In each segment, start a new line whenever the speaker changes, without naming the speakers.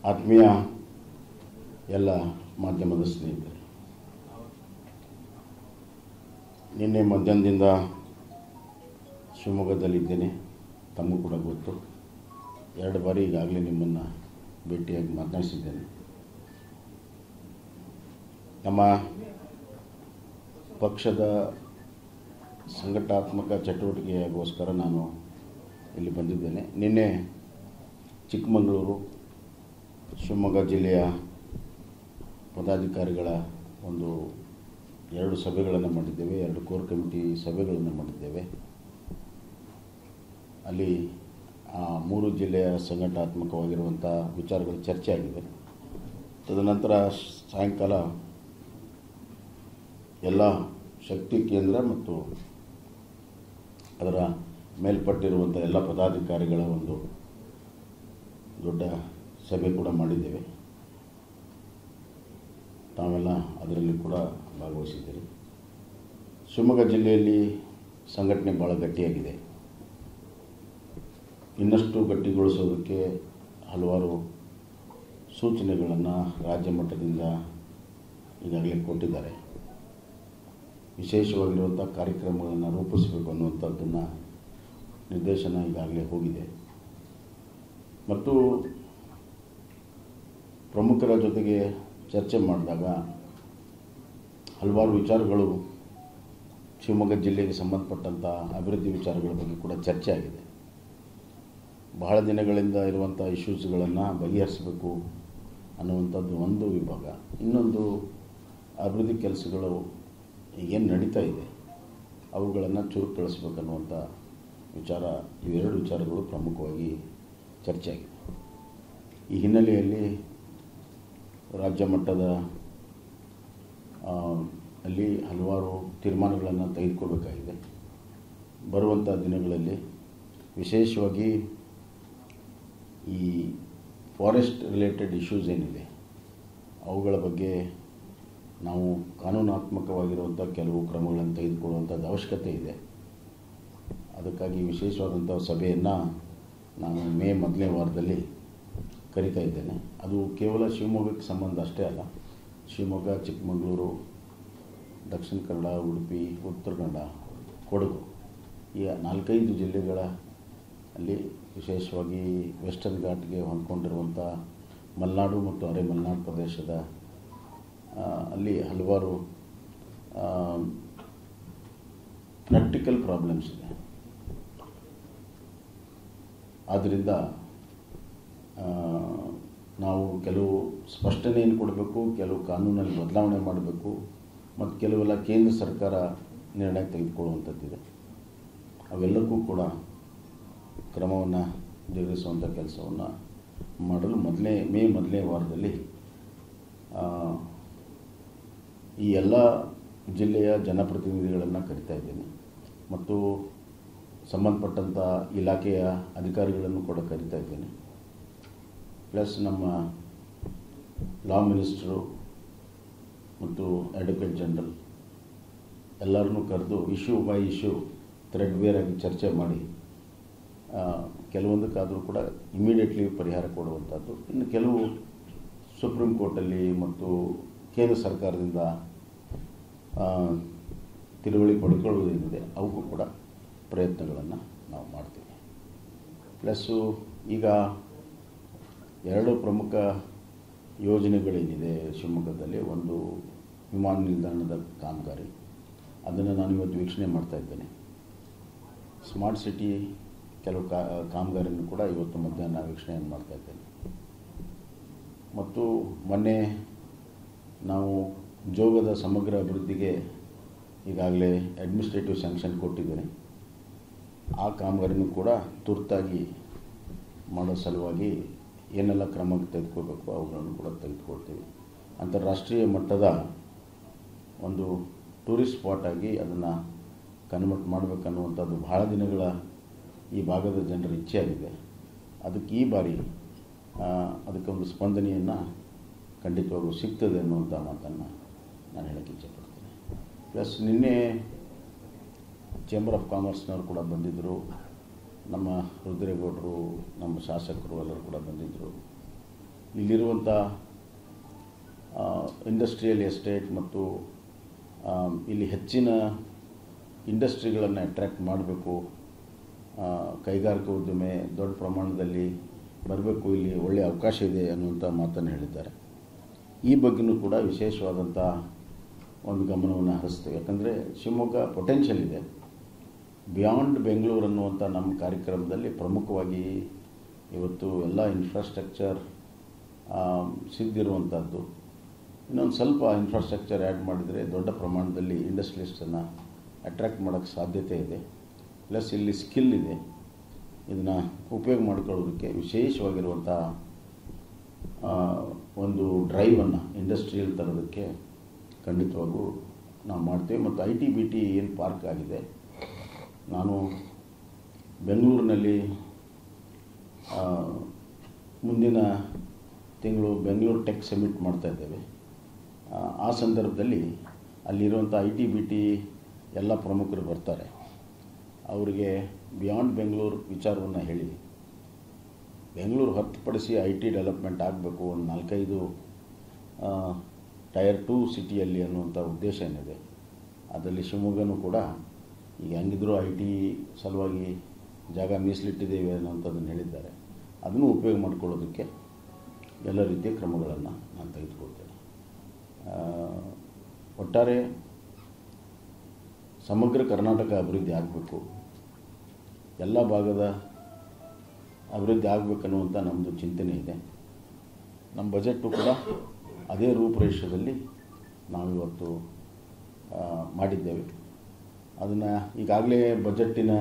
ಆತ್ಮೀಯ ಎಲ್ಲ ಮಾಧ್ಯಮದ ಸ್ನೇಹಿತರೆ ನಿನ್ನೆ ಮಧ್ಯಾಹ್ನದಿಂದ ಶಿವಮೊಗ್ಗದಲ್ಲಿದ್ದೇನೆ ತಮಗೂ ಕೂಡ ಗೊತ್ತು ಎರಡು ಬಾರಿ ಈಗಾಗಲೇ ನಿಮ್ಮನ್ನು ಭೇಟಿಯಾಗಿ ಮಾತನಾಡಿಸಿದ್ದೇನೆ ನಮ್ಮ ಪಕ್ಷದ ಸಂಘಟನಾತ್ಮಕ ಚಟುವಟಿಕೆಗೋಸ್ಕರ ನಾನು ಇಲ್ಲಿ ಬಂದಿದ್ದೇನೆ ನಿನ್ನೆ ಚಿಕ್ಕಮಗಳೂರು ಶಿವಮೊಗ್ಗ ಜಿಲ್ಲೆಯ ಪದಾಧಿಕಾರಿಗಳ ಒಂದು ಎರಡು ಸಭೆಗಳನ್ನು ಮಾಡಿದ್ದೇವೆ ಎರಡು ಕೋರ್ ಕಮಿಟಿ ಸಭೆಗಳನ್ನು ಮಾಡಿದ್ದೇವೆ ಅಲ್ಲಿ ಆ ಮೂರು ಜಿಲ್ಲೆಯ ಸಂಘಟನಾತ್ಮಕವಾಗಿರುವಂಥ ವಿಚಾರಗಳು ಚರ್ಚೆ ಆಗಿದೆ ತದನಂತರ ಸಾಯಂಕಾಲ ಎಲ್ಲ ಶಕ್ತಿ ಕೇಂದ್ರ ಮತ್ತು ಅದರ ಮೇಲ್ಪಟ್ಟಿರುವಂಥ ಎಲ್ಲ ಪದಾಧಿಕಾರಿಗಳ ಒಂದು ದೊಡ್ಡ ಸಭೆ ಕೂಡ ಮಾಡಿದ್ದೇವೆ ತಾವೆಲ್ಲ ಅದರಲ್ಲಿ ಕೂಡ ಭಾಗವಹಿಸಿದ್ದೀರಿ ಶಿವಮೊಗ್ಗ ಜಿಲ್ಲೆಯಲ್ಲಿ ಸಂಘಟನೆ ಭಾಳ ಗಟ್ಟಿಯಾಗಿದೆ ಇನ್ನಷ್ಟು ಗಟ್ಟಿಗೊಳಿಸೋದಕ್ಕೆ ಹಲವಾರು ಸೂಚನೆಗಳನ್ನು ರಾಜ್ಯ ಮಟ್ಟದಿಂದ ಈಗಾಗಲೇ ಕೊಟ್ಟಿದ್ದಾರೆ ವಿಶೇಷವಾಗಿರುವಂಥ ಕಾರ್ಯಕ್ರಮಗಳನ್ನು ರೂಪಿಸಬೇಕು ಅನ್ನುವಂಥದ್ದನ್ನು ನಿರ್ದೇಶನ ಈಗಾಗಲೇ ಹೋಗಿದೆ ಮತ್ತು ಪ್ರಮುಖರ ಜೊತೆಗೆ ಚರ್ಚೆ ಮಾಡಿದಾಗ ಹಲವಾರು ವಿಚಾರಗಳು ಶಿವಮೊಗ್ಗ ಜಿಲ್ಲೆಗೆ ಸಂಬಂಧಪಟ್ಟಂಥ ಅಭಿವೃದ್ಧಿ ವಿಚಾರಗಳ ಬಗ್ಗೆ ಕೂಡ ಚರ್ಚೆ ಆಗಿದೆ ಬಹಳ ದಿನಗಳಿಂದ ಇರುವಂಥ ಇಶ್ಯೂಸ್ಗಳನ್ನು ಬಗೆಹರಿಸಬೇಕು ಅನ್ನುವಂಥದ್ದು ಒಂದು ವಿಭಾಗ ಇನ್ನೊಂದು ಅಭಿವೃದ್ಧಿ ಕೆಲಸಗಳು ಏನು ನಡೀತಾ ಇದೆ ಅವುಗಳನ್ನು ಚುರುಕುಗೊಳಿಸ್ಬೇಕನ್ನುವಂಥ ವಿಚಾರ ಇವೆರಡು ವಿಚಾರಗಳು ಪ್ರಮುಖವಾಗಿ ಚರ್ಚೆ ಆಗಿದೆ ಈ ಹಿನ್ನೆಲೆಯಲ್ಲಿ ರಾಜ್ಯ ಮಟ್ಟದ ಆ, ಅಲ್ಲಿ ಹಲವಾರು ತೀರ್ಮಾನಗಳನ್ನು ತೆಗೆದುಕೊಳ್ಬೇಕಾಗಿದೆ ಬರುವಂಥ ದಿನಗಳಲ್ಲಿ ವಿಶೇಷವಾಗಿ ಈ ಫಾರೆಸ್ಟ್ ರಿಲೇಟೆಡ್ ಇಶ್ಯೂಸ್ ಏನಿದೆ ಅವುಗಳ ಬಗ್ಗೆ ನಾವು ಕಾನೂನಾತ್ಮಕವಾಗಿರುವಂಥ ಕೆಲವು ಕ್ರಮಗಳನ್ನು ತೆಗೆದುಕೊಳ್ಳುವಂಥದ್ದು ಅವಶ್ಯಕತೆ ಇದೆ ಅದಕ್ಕಾಗಿ ವಿಶೇಷವಾದಂಥ ಸಭೆಯನ್ನು ನಾನು ಮೇ ಮೊದಲನೇ ವಾರದಲ್ಲಿ ಕರಿತಾ ಇದ್ದೇನೆ ಅದು ಕೇವಲ ಶಿವಮೊಗ್ಗಕ್ಕೆ ಸಂಬಂಧ ಅಷ್ಟೇ ಅಲ್ಲ ಶಿವಮೊಗ್ಗ ಚಿಕ್ಕಮಗಳೂರು ದಕ್ಷಿಣ ಕನ್ನಡ ಉಡುಪಿ ಉತ್ತರ ಕನ್ನಡ ಕೊಡಗು ಈ ನಾಲ್ಕೈದು ಜಿಲ್ಲೆಗಳ ಅಲ್ಲಿ ವಿಶೇಷವಾಗಿ ವೆಸ್ಟರ್ನ್ ಘಾಟ್ಗೆ ಹೊಂದ್ಕೊಂಡಿರುವಂಥ ಮಲೆನಾಡು ಮತ್ತು ಅರೆ ಮಲೆನಾಡು ಪ್ರದೇಶದ ಆ, ಅಲ್ಲಿ ಹಲವಾರು ಪ್ರಾಕ್ಟಿಕಲ್ ಪ್ರಾಬ್ಲಮ್ಸ್ ಇದೆ ಆದ್ದರಿಂದ ಆ, ನಾವು ಕೆಲವು ಸ್ಪಷ್ಟನೆಯನ್ನು ಕೊಡಬೇಕು ಕೆಲವು ಕಾನೂನಲ್ಲಿ ಬದಲಾವಣೆ ಮಾಡಬೇಕು ಮತ್ತು ಕೆಲವೆಲ್ಲ ಕೇಂದ್ರ ಸರ್ಕಾರ ನಿರ್ಣಯ ತೆಗೆದುಕೊಳ್ಳುವಂಥದ್ದಿದೆ ಅವೆಲ್ಲಕ್ಕೂ ಕೂಡ ಕ್ರಮವನ್ನು ಜರುಗಿಸುವಂಥ ಕೆಲಸವನ್ನು ಮಾಡಲು ಮೊದಲನೇ ಮೇ ಮೊದಲನೇ ವಾರದಲ್ಲಿ ಆ, ಈ ಎಲ್ಲ ಜಿಲ್ಲೆಯ ಜನಪ್ರತಿನಿಧಿಗಳನ್ನು ಕರಿತಾ ಇದ್ದೀನಿ ಮತ್ತು ಸಂಬಂಧಪಟ್ಟಂಥ ಇಲಾಖೆಯ ಅಧಿಕಾರಿಗಳನ್ನು ಕೂಡ ಕರಿತಾ ಇದ್ದೇನೆ ಪ್ಲಸ್ ನಮ್ಮ ಲಾ ಮಿನಿಸ್ಟರು ಮತ್ತು ಅಡ್ವೊಕೇಟ್ ಜನರಲ್ ಎಲ್ಲರನ್ನೂ ಕರೆದು issue by issue threadbare ಆಗಿ ಚರ್ಚೆ ಮಾಡಿ ಆ, ಕೆಲವೊಂದಕ್ಕಾದರೂ ಕೂಡ ಇಮಿಡಿಯೇಟ್ಲಿ ಪರಿಹಾರ ಕೊಡುವಂಥದ್ದು ಇನ್ನು ಕೆಲವು ಸುಪ್ರೀಂ ಕೋರ್ಟಲ್ಲಿ ಮತ್ತು ಕೇಂದ್ರ ಸರ್ಕಾರದಿಂದ ಆ, ತಿಳುವಳಿ ಪಡ್ಕೊಳ್ಳೋದೇನಿದೆ ಅವಕ್ಕೂ ಕೂಡ ಪ್ರಯತ್ನಗಳನ್ನು ನಾವು ಮಾಡ್ತೀವಿ ಪ್ಲಸ್ಸು ಈಗ ಎರಡು ಪ್ರಮುಖ ಯೋಜನೆಗಳೇನಿದೆ ಶಿವಮೊಗ್ಗದಲ್ಲಿ ಒಂದು ವಿಮಾನ ನಿಲ್ದಾಣದ ಕಾಮಗಾರಿ ಅದನ್ನು ನಾನು ಇವತ್ತು ವೀಕ್ಷಣೆ ಮಾಡ್ತಾ ಇದ್ದೇನೆ ಸ್ಮಾರ್ಟ್ ಸಿಟಿ ಕೆಲವು ಕಾ ಕಾಮಗಾರಿಯನ್ನು ಕೂಡ ಇವತ್ತು ಮಧ್ಯಾಹ್ನ ವೀಕ್ಷಣೆಯನ್ನು ಮಾಡ್ತಾ ಇದ್ದೇನೆ ಮತ್ತು ಮೊನ್ನೆ ನಾವು ಜೋಗದ ಸಮಗ್ರ ಅಭಿವೃದ್ಧಿಗೆ ಈಗಾಗಲೇ ಅಡ್ಮಿನಿಸ್ಟ್ರೇಟಿವ್ ಸ್ಯಾಂಕ್ಷನ್ ಕೊಟ್ಟಿದ್ದೇನೆ ಆ ಕಾಮಗಾರಿನೂ ಕೂಡ ತುರ್ತಾಗಿ ಮಾಡೋ ಸಲುವಾಗಿ ಏನೆಲ್ಲ ಕ್ರಮ ತೆಗೆದುಕೋಬೇಕು ಅವುಗಳನ್ನು ಕೂಡ ತೆಗೆದುಕೊಳ್ತೀವಿ ಅಂತಾರಾಷ್ಟ್ರೀಯ ಮಟ್ಟದ ಒಂದು ಟೂರಿಸ್ಟ್ ಸ್ಪಾಟ್ ಆಗಿ ಅದನ್ನು ಕನ್ವರ್ಟ್ ಮಾಡಬೇಕನ್ನುವಂಥದ್ದು ಬಹಳ ದಿನಗಳ ಈ ಭಾಗದ ಜನರ ಇಚ್ಛೆಯಾಗಿದೆ ಅದಕ್ಕೆ ಈ ಬಾರಿ ಆ, ಅದಕ್ಕೆ ಒಂದು ಸ್ಪಂದನೆಯನ್ನು ಖಂಡಿತವಾಗೂ ಸಿಗ್ತದೆ ಅನ್ನುವಂಥ ಮಾತನ್ನು ನಾನು ಹೇಳೋಕ್ಕೆ ಇಚ್ಛೆಪಡ್ತೇನೆ ಪ್ಲಸ್ ನಿನ್ನೆ ಚೇಂಬರ್ ಆಫ್ ಕಾಮರ್ಸ್ನವರು ಕೂಡ ಬಂದಿದ್ದರು ನಮ್ಮ ರುದ್ರೇಗೌಡರು ನಮ್ಮ ಶಾಸಕರು ಎಲ್ಲರೂ ಕೂಡ ಬಂದಿದ್ದರು ಇಲ್ಲಿರುವಂಥ ಇಂಡಸ್ಟ್ರಿಯಲ್ ಎಸ್ಟೇಟ್ ಮತ್ತು ಆ, ಇಲ್ಲಿ ಹೆಚ್ಚಿನ ಇಂಡಸ್ಟ್ರಿಗಳನ್ನು ಅಟ್ರ್ಯಾಕ್ಟ್ ಮಾಡಬೇಕು ಕೈಗಾರಿಕಾ ಉದ್ಯಮೆ ದೊಡ್ಡ ಪ್ರಮಾಣದಲ್ಲಿ ಬರಬೇಕು ಇಲ್ಲಿ ಒಳ್ಳೆಯ ಅವಕಾಶ ಇದೆ ಅನ್ನುವಂಥ ಮಾತನ್ನು ಹೇಳಿದ್ದಾರೆ ಈ ಬಗ್ಗೆನೂ ಕೂಡ ವಿಶೇಷವಾದಂಥ ಒಂದು ಗಮನವನ್ನು ಹರಿಸ್ತೇವೆ ಯಾಕಂದರೆ ಶಿವಮೊಗ್ಗ ಪೊಟೆನ್ಷಿಯಲ್ ಇದೆ ಬಿಯಾಂಡ್ ಬೆಂಗಳೂರು ಅನ್ನುವಂಥ ನಮ್ಮ ಕಾರ್ಯಕ್ರಮದಲ್ಲಿ ಪ್ರಮುಖವಾಗಿ ಇವತ್ತು ಎಲ್ಲ ಇನ್ಫ್ರಾಸ್ಟ್ರಕ್ಚರ್ ಸಿದ್ಧಿರುವಂಥದ್ದು ಇನ್ನೊಂದು ಸ್ವಲ್ಪ ಇನ್ಫ್ರಾಸ್ಟ್ರಕ್ಚರ್ ಆ್ಯಡ್ ಮಾಡಿದರೆ ದೊಡ್ಡ ಪ್ರಮಾಣದಲ್ಲಿ ಇಂಡಸ್ಟ್ರಿಯಲಿಸ್ಟನ್ನು ಅಟ್ರ್ಯಾಕ್ಟ್ ಮಾಡೋಕ್ಕೆ ಸಾಧ್ಯತೆ ಇದೆ ಪ್ಲಸ್ ಇಲ್ಲಿ ಸ್ಕಿಲ್ ಇದೆ ಇದನ್ನು ಉಪಯೋಗ ಮಾಡಿಕೊಳ್ಳೋದಕ್ಕೆ ವಿಶೇಷವಾಗಿರುವಂಥ ಆ, ಒಂದು ಡ್ರೈವನ್ನು ಇಂಡಸ್ಟ್ರಿಯಲ್ ತರೋದಕ್ಕೆ ಖಂಡಿತವಾಗೂ ನಾವು ಮಾಡ್ತೇವೆ ಮತ್ತು ಐ ಟಿ ಬಿ ಟಿ ಏನು ಪಾರ್ಕ್ ಆಗಿದೆ ನಾನು ಬೆಂಗಳೂರಿನಲ್ಲಿ ಆ, ಮುಂದಿನ ತಿಂಗಳು ಬೆಂಗಳೂರು ಟೆಕ್ ಸಮಿಟ್ ಮಾಡ್ತಾ ಇದ್ದೇವೆ ಆ, ಆ ಸಂದರ್ಭದಲ್ಲಿ ಅಲ್ಲಿರುವಂಥ ಐ ಟಿ ಬಿ ಟಿ ಎಲ್ಲ ಪ್ರಮುಖರು ಬರ್ತಾರೆ ಅವರಿಗೆ ಬಿಯಾಂಡ್ ಬೆಂಗಳೂರು ವಿಚಾರವನ್ನು ಹೇಳಿ ಬೆಂಗಳೂರು ಹೊರತುಪಡಿಸಿ ಐ ಟಿ ಡೆವಲಪ್ಮೆಂಟ್ ಆಗಬೇಕು ಒಂದು ನಾಲ್ಕೈದು ಆ, ಟೈರ್ ಟೂ ಸಿಟಿಯಲ್ಲಿ ಅನ್ನುವಂಥ ಉದ್ದೇಶ ಏನಿದೆ ಅದರಲ್ಲಿ ಶಿವಮೊಗ್ಗನೂ ಕೂಡ ಈಗ ಹೆಂಗಿದ್ರು ಐ ಟಿ ಸಲುವಾಗಿ ಜಾಗ ಮೀಸಲಿಟ್ಟಿದ್ದೇವೆ ಅನ್ನೋಂಥದ್ದನ್ನು ಹೇಳಿದ್ದಾರೆ ಅದನ್ನು ಉಪಯೋಗ ಮಾಡಿಕೊಳ್ಳೋದಕ್ಕೆ ಎಲ್ಲ ರೀತಿಯ ಕ್ರಮಗಳನ್ನು ನಾನು ತೆಗೆದುಕೊಳ್ತೇನೆ ಆ, ಒಟ್ಟಾರೆ ಸಮಗ್ರ ಕರ್ನಾಟಕ ಅಭಿವೃದ್ಧಿ ಆಗಬೇಕು ಎಲ್ಲ ಭಾಗದ ಅಭಿವೃದ್ಧಿ ಆಗಬೇಕನ್ನುವಂಥ ನಮ್ಮದು ಚಿಂತನೆ ಇದೆ ನಮ್ಮ ಬಜೆಟ್ಟು ಕೂಡ ಅದೇ ರೂಪುರೇಷದಲ್ಲಿ ನಾವಿವತ್ತು ಆ, ಮಾಡಿದ್ದೇವೆ ಅದನ್ನು ಈಗಾಗಲೇ ಬಜೆಟ್ಟಿನ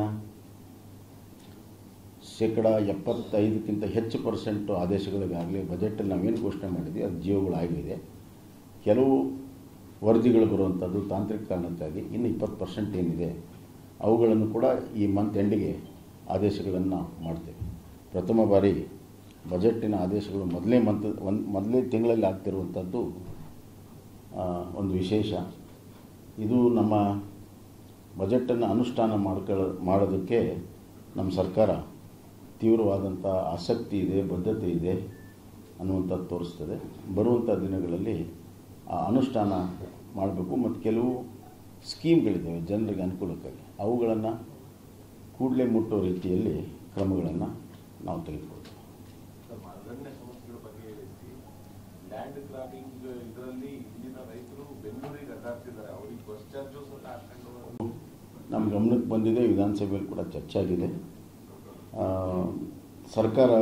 ಶೇಕಡ ಎಪ್ಪತ್ತೈದಕ್ಕಿಂತ ಹೆಚ್ಚು ಪರ್ಸೆಂಟು ಆದೇಶಗಳಿಗಾಗಲೇ ಬಜೆಟಲ್ಲಿ ನಾವೇನು ಘೋಷಣೆ ಮಾಡಿದ್ವಿ ಅದು ಜೀವಗಳಾಗಿದೆ ಕೆಲವು ವರದಿಗಳು ಬರುವಂಥದ್ದು ತಾಂತ್ರಿಕ ಕಾರಣಕ್ಕಾಗಿ ಇನ್ನು ಇಪ್ಪತ್ತು ಪರ್ಸೆಂಟ್ ಏನಿದೆ ಅವುಗಳನ್ನು ಕೂಡ ಈ ಮಂತ್ ಎಂಡಿಗೆ ಆದೇಶಗಳನ್ನು ಮಾಡ್ತೇವೆ ಪ್ರಥಮ ಬಾರಿ ಬಜೆಟ್ಟಿನ ಆದೇಶಗಳು ಮೊದಲೇ ಮಂತ್ ಒಂದು ಮೊದಲೇ ತಿಂಗಳಲ್ಲಿ ಆಗ್ತಿರುವಂಥದ್ದು ಆ, ಒಂದು ವಿಶೇಷ ಇದು ನಮ್ಮ ಬಜೆಟನ್ನು ಅನುಷ್ಠಾನ ಮಾಡ್ಕೊಳ್ಳ ಮಾಡೋದಕ್ಕೆ ನಮ್ಮ ಸರ್ಕಾರ ತೀವ್ರವಾದಂಥ ಆಸಕ್ತಿ ಇದೆ ಬದ್ಧತೆ ಇದೆ ಅನ್ನುವಂಥದ್ದು ತೋರಿಸ್ತದೆ ಬರುವಂಥ ದಿನಗಳಲ್ಲಿ ಆ ಅನುಷ್ಠಾನ ಮಾಡಬೇಕು ಮತ್ತು ಕೆಲವು ಸ್ಕೀಮ್ಗಳಿದ್ದಾವೆ ಜನರಿಗೆ ಅನುಕೂಲಕ್ಕಾಗಿ ಅವುಗಳನ್ನು ಕೂಡಲೇ ಮುಟ್ಟೋ ರೀತಿಯಲ್ಲಿ ಕ್ರಮಗಳನ್ನು ನಾವು ತೆಗೆದುಕೊಳ್ತೇವೆ
ನಮ್ಮ ಅರಣ್ಯ ಸಮಸ್ಯೆಗಳ ಬಗ್ಗೆ ಹೇಳಿಸಿ ಲ್ಯಾಂಡ್ ಗ್ರಾಬಿಂಗ್ ಇದರಲ್ಲಿ ಇಲ್ಲಿನ ರೈತರು ಬೆಂಗಳೂರಿಗೆ ಅಡ್ಡಾಡ್ತಿದ್ದಾರೆ ಅವರಿಗೆ ಬಸ್ ಚಾರ್ಜು ಸಹ ಹಾಕೊಂಡು
ನಮ್ಮ ಗಮನಕ್ಕೆ ಬಂದಿದೆ ವಿಧಾನಸಭೆಯಲ್ಲಿ ಕೂಡ ಚರ್ಚೆ ಆಗಿದೆ ಆ, ಸರ್ಕಾರ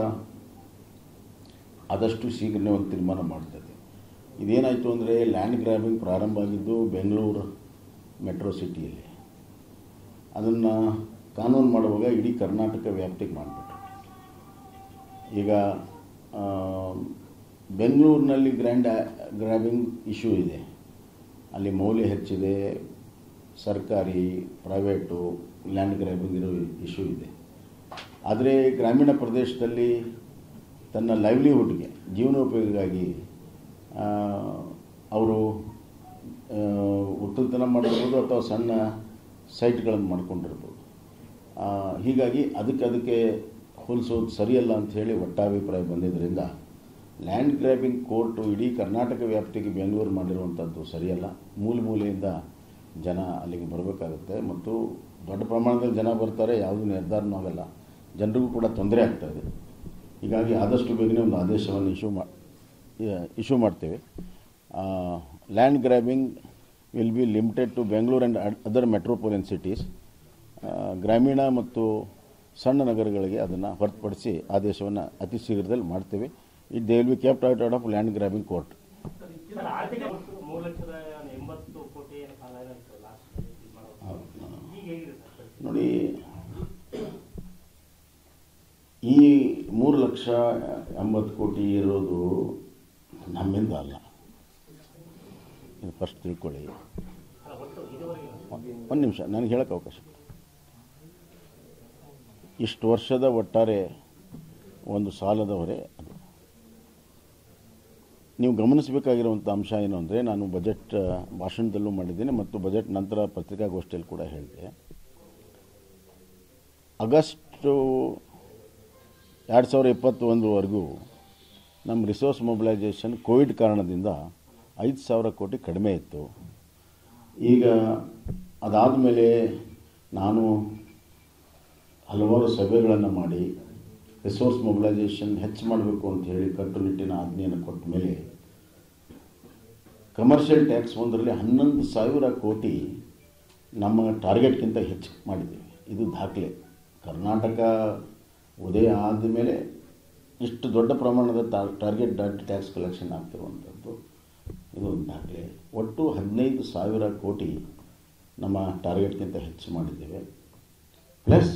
ಆದಷ್ಟು ಶೀಘ್ರನೇ ಒಂದು ತೀರ್ಮಾನ ಮಾಡ್ತದೆ ಇದೇನಾಯಿತು ಅಂದರೆ ಲ್ಯಾಂಡ್ ಗ್ರ್ಯಾಬಿಂಗ್ ಪ್ರಾರಂಭ ಆಗಿದ್ದು ಬೆಂಗಳೂರು ಮೆಟ್ರೋ ಸಿಟಿಯಲ್ಲಿ ಅದನ್ನು ಕಾನೂನು ಮಾಡುವಾಗ ಇಡೀ ಕರ್ನಾಟಕ ವ್ಯಾಪ್ತಿಗೆ ಮಾಡಿಬಿಟ್ರು ಈಗ ಆ, ಬೆಂಗಳೂರಿನಲ್ಲಿ ಗ್ರ್ಯಾಂಡ್ ಗ್ರ್ಯಾಬಿಂಗ್ ಇಶ್ಯೂ ಇದೆ ಅಲ್ಲಿ ಮೌಲ್ಯ ಹೆಚ್ಚಿದೆ ಸರ್ಕಾರಿ ಪ್ರೈವೇಟು ಲ್ಯಾಂಡ್ ಗ್ರ್ಯಾಬಿಂಗ್ ಇರೋ ಇಶ್ಯೂ ಇದೆ ಆದರೆ ಗ್ರಾಮೀಣ ಪ್ರದೇಶದಲ್ಲಿ ತನ್ನ ಲೈವ್ಲಿಹುಡ್ಗೆ ಜೀವನೋಪಯೋಗಿಗಾಗಿ ಆ, ಅವರು ಆ, ಒಕ್ಕಲ್ತನ ಮಾಡಿರ್ಬೋದು ಅಥವಾ ಸಣ್ಣ ಸೈಟ್ಗಳನ್ನು ಮಾಡ್ಕೊಂಡಿರ್ಬೋದು ಆ, ಹೀಗಾಗಿ ಅದಕ್ಕೆ ಅದಕ್ಕೆ ಹೋಲಿಸೋದು ಸರಿಯಲ್ಲ ಅಂತ ಹೇಳಿ ಒಟ್ಟಾಭಿಪ್ರಾಯ ಬಂದಿದ್ದರಿಂದ ಲ್ಯಾಂಡ್ ಗ್ರ್ಯಾಬಿಂಗ್ ಕೋರ್ಟು ಇಡೀ ಕರ್ನಾಟಕ ವ್ಯಾಪ್ತಿಗೆ ಬೆಂಗಳೂರು ಮಾಡಿರುವಂಥದ್ದು ಸರಿಯಲ್ಲ ಮೂಲ ಮೂಲೆಯಿಂದ ಜನ ಅಲ್ಲಿಗೆ ಬರಬೇಕಾಗುತ್ತೆ ಮತ್ತು ದೊಡ್ಡ ಪ್ರಮಾಣದಲ್ಲಿ ಜನ ಬರ್ತಾರೆ ಯಾವುದೂ ನಿರ್ಧಾರನೂ ಆಗಲ್ಲ ಜನರಿಗೂ ಕೂಡ ತೊಂದರೆ ಆಗ್ತಾ ಇದೆ ಹೀಗಾಗಿ ಆದಷ್ಟು ಬೇಗನೆ ಒಂದು ಆದೇಶವನ್ನು ಇಶ್ಯೂ ಮಾ ಇಶ್ಯೂ ಮಾಡ್ತೇವೆ land grabbing will be limited to Bengaluru and other metropolitan cities ಗ್ರಾಮೀಣ ಮತ್ತು ಸಣ್ಣ ನಗರಗಳಿಗೆ ಅದನ್ನು ಹೊರತುಪಡಿಸಿ ಆದೇಶವನ್ನು ಅತಿ ಶೀಘ್ರದಲ್ಲಿ ಮಾಡ್ತೇವೆ it they will be kept out out of land grabbing court
sir ಆರ್ಥಿಕ ಮೂರು ಲಕ್ಷದ ಎಂಬತ್ತು ಕೋಟಿ ಏನು ಸಾಲ ಇದೆ ಅಂತ ಲಾಸ್ಟ್ ಇದು ಮಾಡೋದು ಈಗ ಹೇಗಿದೆ ಸರ್ ಪರಿಸ್ಥಿತಿ?
ನೋಡಿ ಈ ಮೂರು ಲಕ್ಷ ಎಂಬತ್ತು ಕೋಟಿ ಇರೋದು ನಮ್ಮಿಂದ ಅಲ್ಲ ಇದು ಫಸ್ಟ್ ತಿಳ್ಕೊಳ್ಳಿ
ಅಲ್ಲ ಒಟ್ಟು ಇದುವರೆಗೆ
ಒಂದು ನಿಮಿಷ ನನಗೆ ಹೇಳೋಕ್ಕೆ ಅವಕಾಶ ಕೊಡಿ. ಇಷ್ಟು ವರ್ಷದ ಒಟ್ಟಾರೆ ಒಂದು ಸಾಲದ ಹೊರೆ ಅದು ನೀವು ಗಮನಿಸಬೇಕಾಗಿರುವಂಥ ಅಂಶ ಏನು ಅಂದರೆ ನಾನು ಬಜೆಟ್ ಆ, ಭಾಷಣದಲ್ಲೂ ಮಾಡಿದ್ದೇನೆ ಮತ್ತು ಬಜೆಟ್ ನಂತರ ಪತ್ರಿಕಾಗೋಷ್ಠಿಯಲ್ಲಿ ಕೂಡ ಹೇಳಿದೆ ಆಗಸ್ಟು ಎರಡು ಸಾವಿರ ಇಪ್ಪತ್ತೊಂದರವರೆಗೂ ನಮ್ಮ ರಿಸೋರ್ಸ್ ಮೊಬಿಲೈಸೇಷನ್ ಕೋವಿಡ್ ಕಾರಣದಿಂದ ಐದು ಸಾವಿರ ಕೋಟಿ ಕಡಿಮೆ ಇತ್ತು ಈಗ ಅದಾದಮೇಲೆ ನಾನು ಹಲವಾರು ಸಭೆಗಳನ್ನು ಮಾಡಿ ರಿಸೋರ್ಸ್ ಮೊಬಿಲೈಸೇಷನ್ ಹೆಚ್ಚು ಮಾಡಬೇಕು ಅಂತ ಹೇಳಿ ಕಟ್ಟುನಿಟ್ಟಿನ ಆಜ್ಞೆಯನ್ನು ಕೊಟ್ಟ ಮೇಲೆ ಕಮರ್ಷಿಯಲ್ ಟ್ಯಾಕ್ಸ್ ಒಂದರಲ್ಲಿ ಹನ್ನೊಂದು ಸಾವಿರ ಕೋಟಿ ನಮ್ಮ ಟಾರ್ಗೆಟ್ಗಿಂತ ಹೆಚ್ಚು ಮಾಡಿದ್ದೀವಿ ಇದು ದಾಖಲೆ ಕರ್ನಾಟಕ ಉದಯ ಆದಮೇಲೆ ಇಷ್ಟು ದೊಡ್ಡ ಪ್ರಮಾಣದ ಟಾರ್ಗೆಟ್ ಟ್ಯಾಕ್ಸ್ ಕಲೆಕ್ಷನ್ ಆಗ್ತಿರುವಂಥದ್ದು ಇದು ಒಂದು ದಾಖಲೆ ಒಟ್ಟು ಹದಿನೈದು ಸಾವಿರ ಕೋಟಿ ನಮ್ಮ ಟಾರ್ಗೆಟ್ಗಿಂತ ಹೆಚ್ಚು ಮಾಡಿದ್ದೇವೆ ಪ್ಲಸ್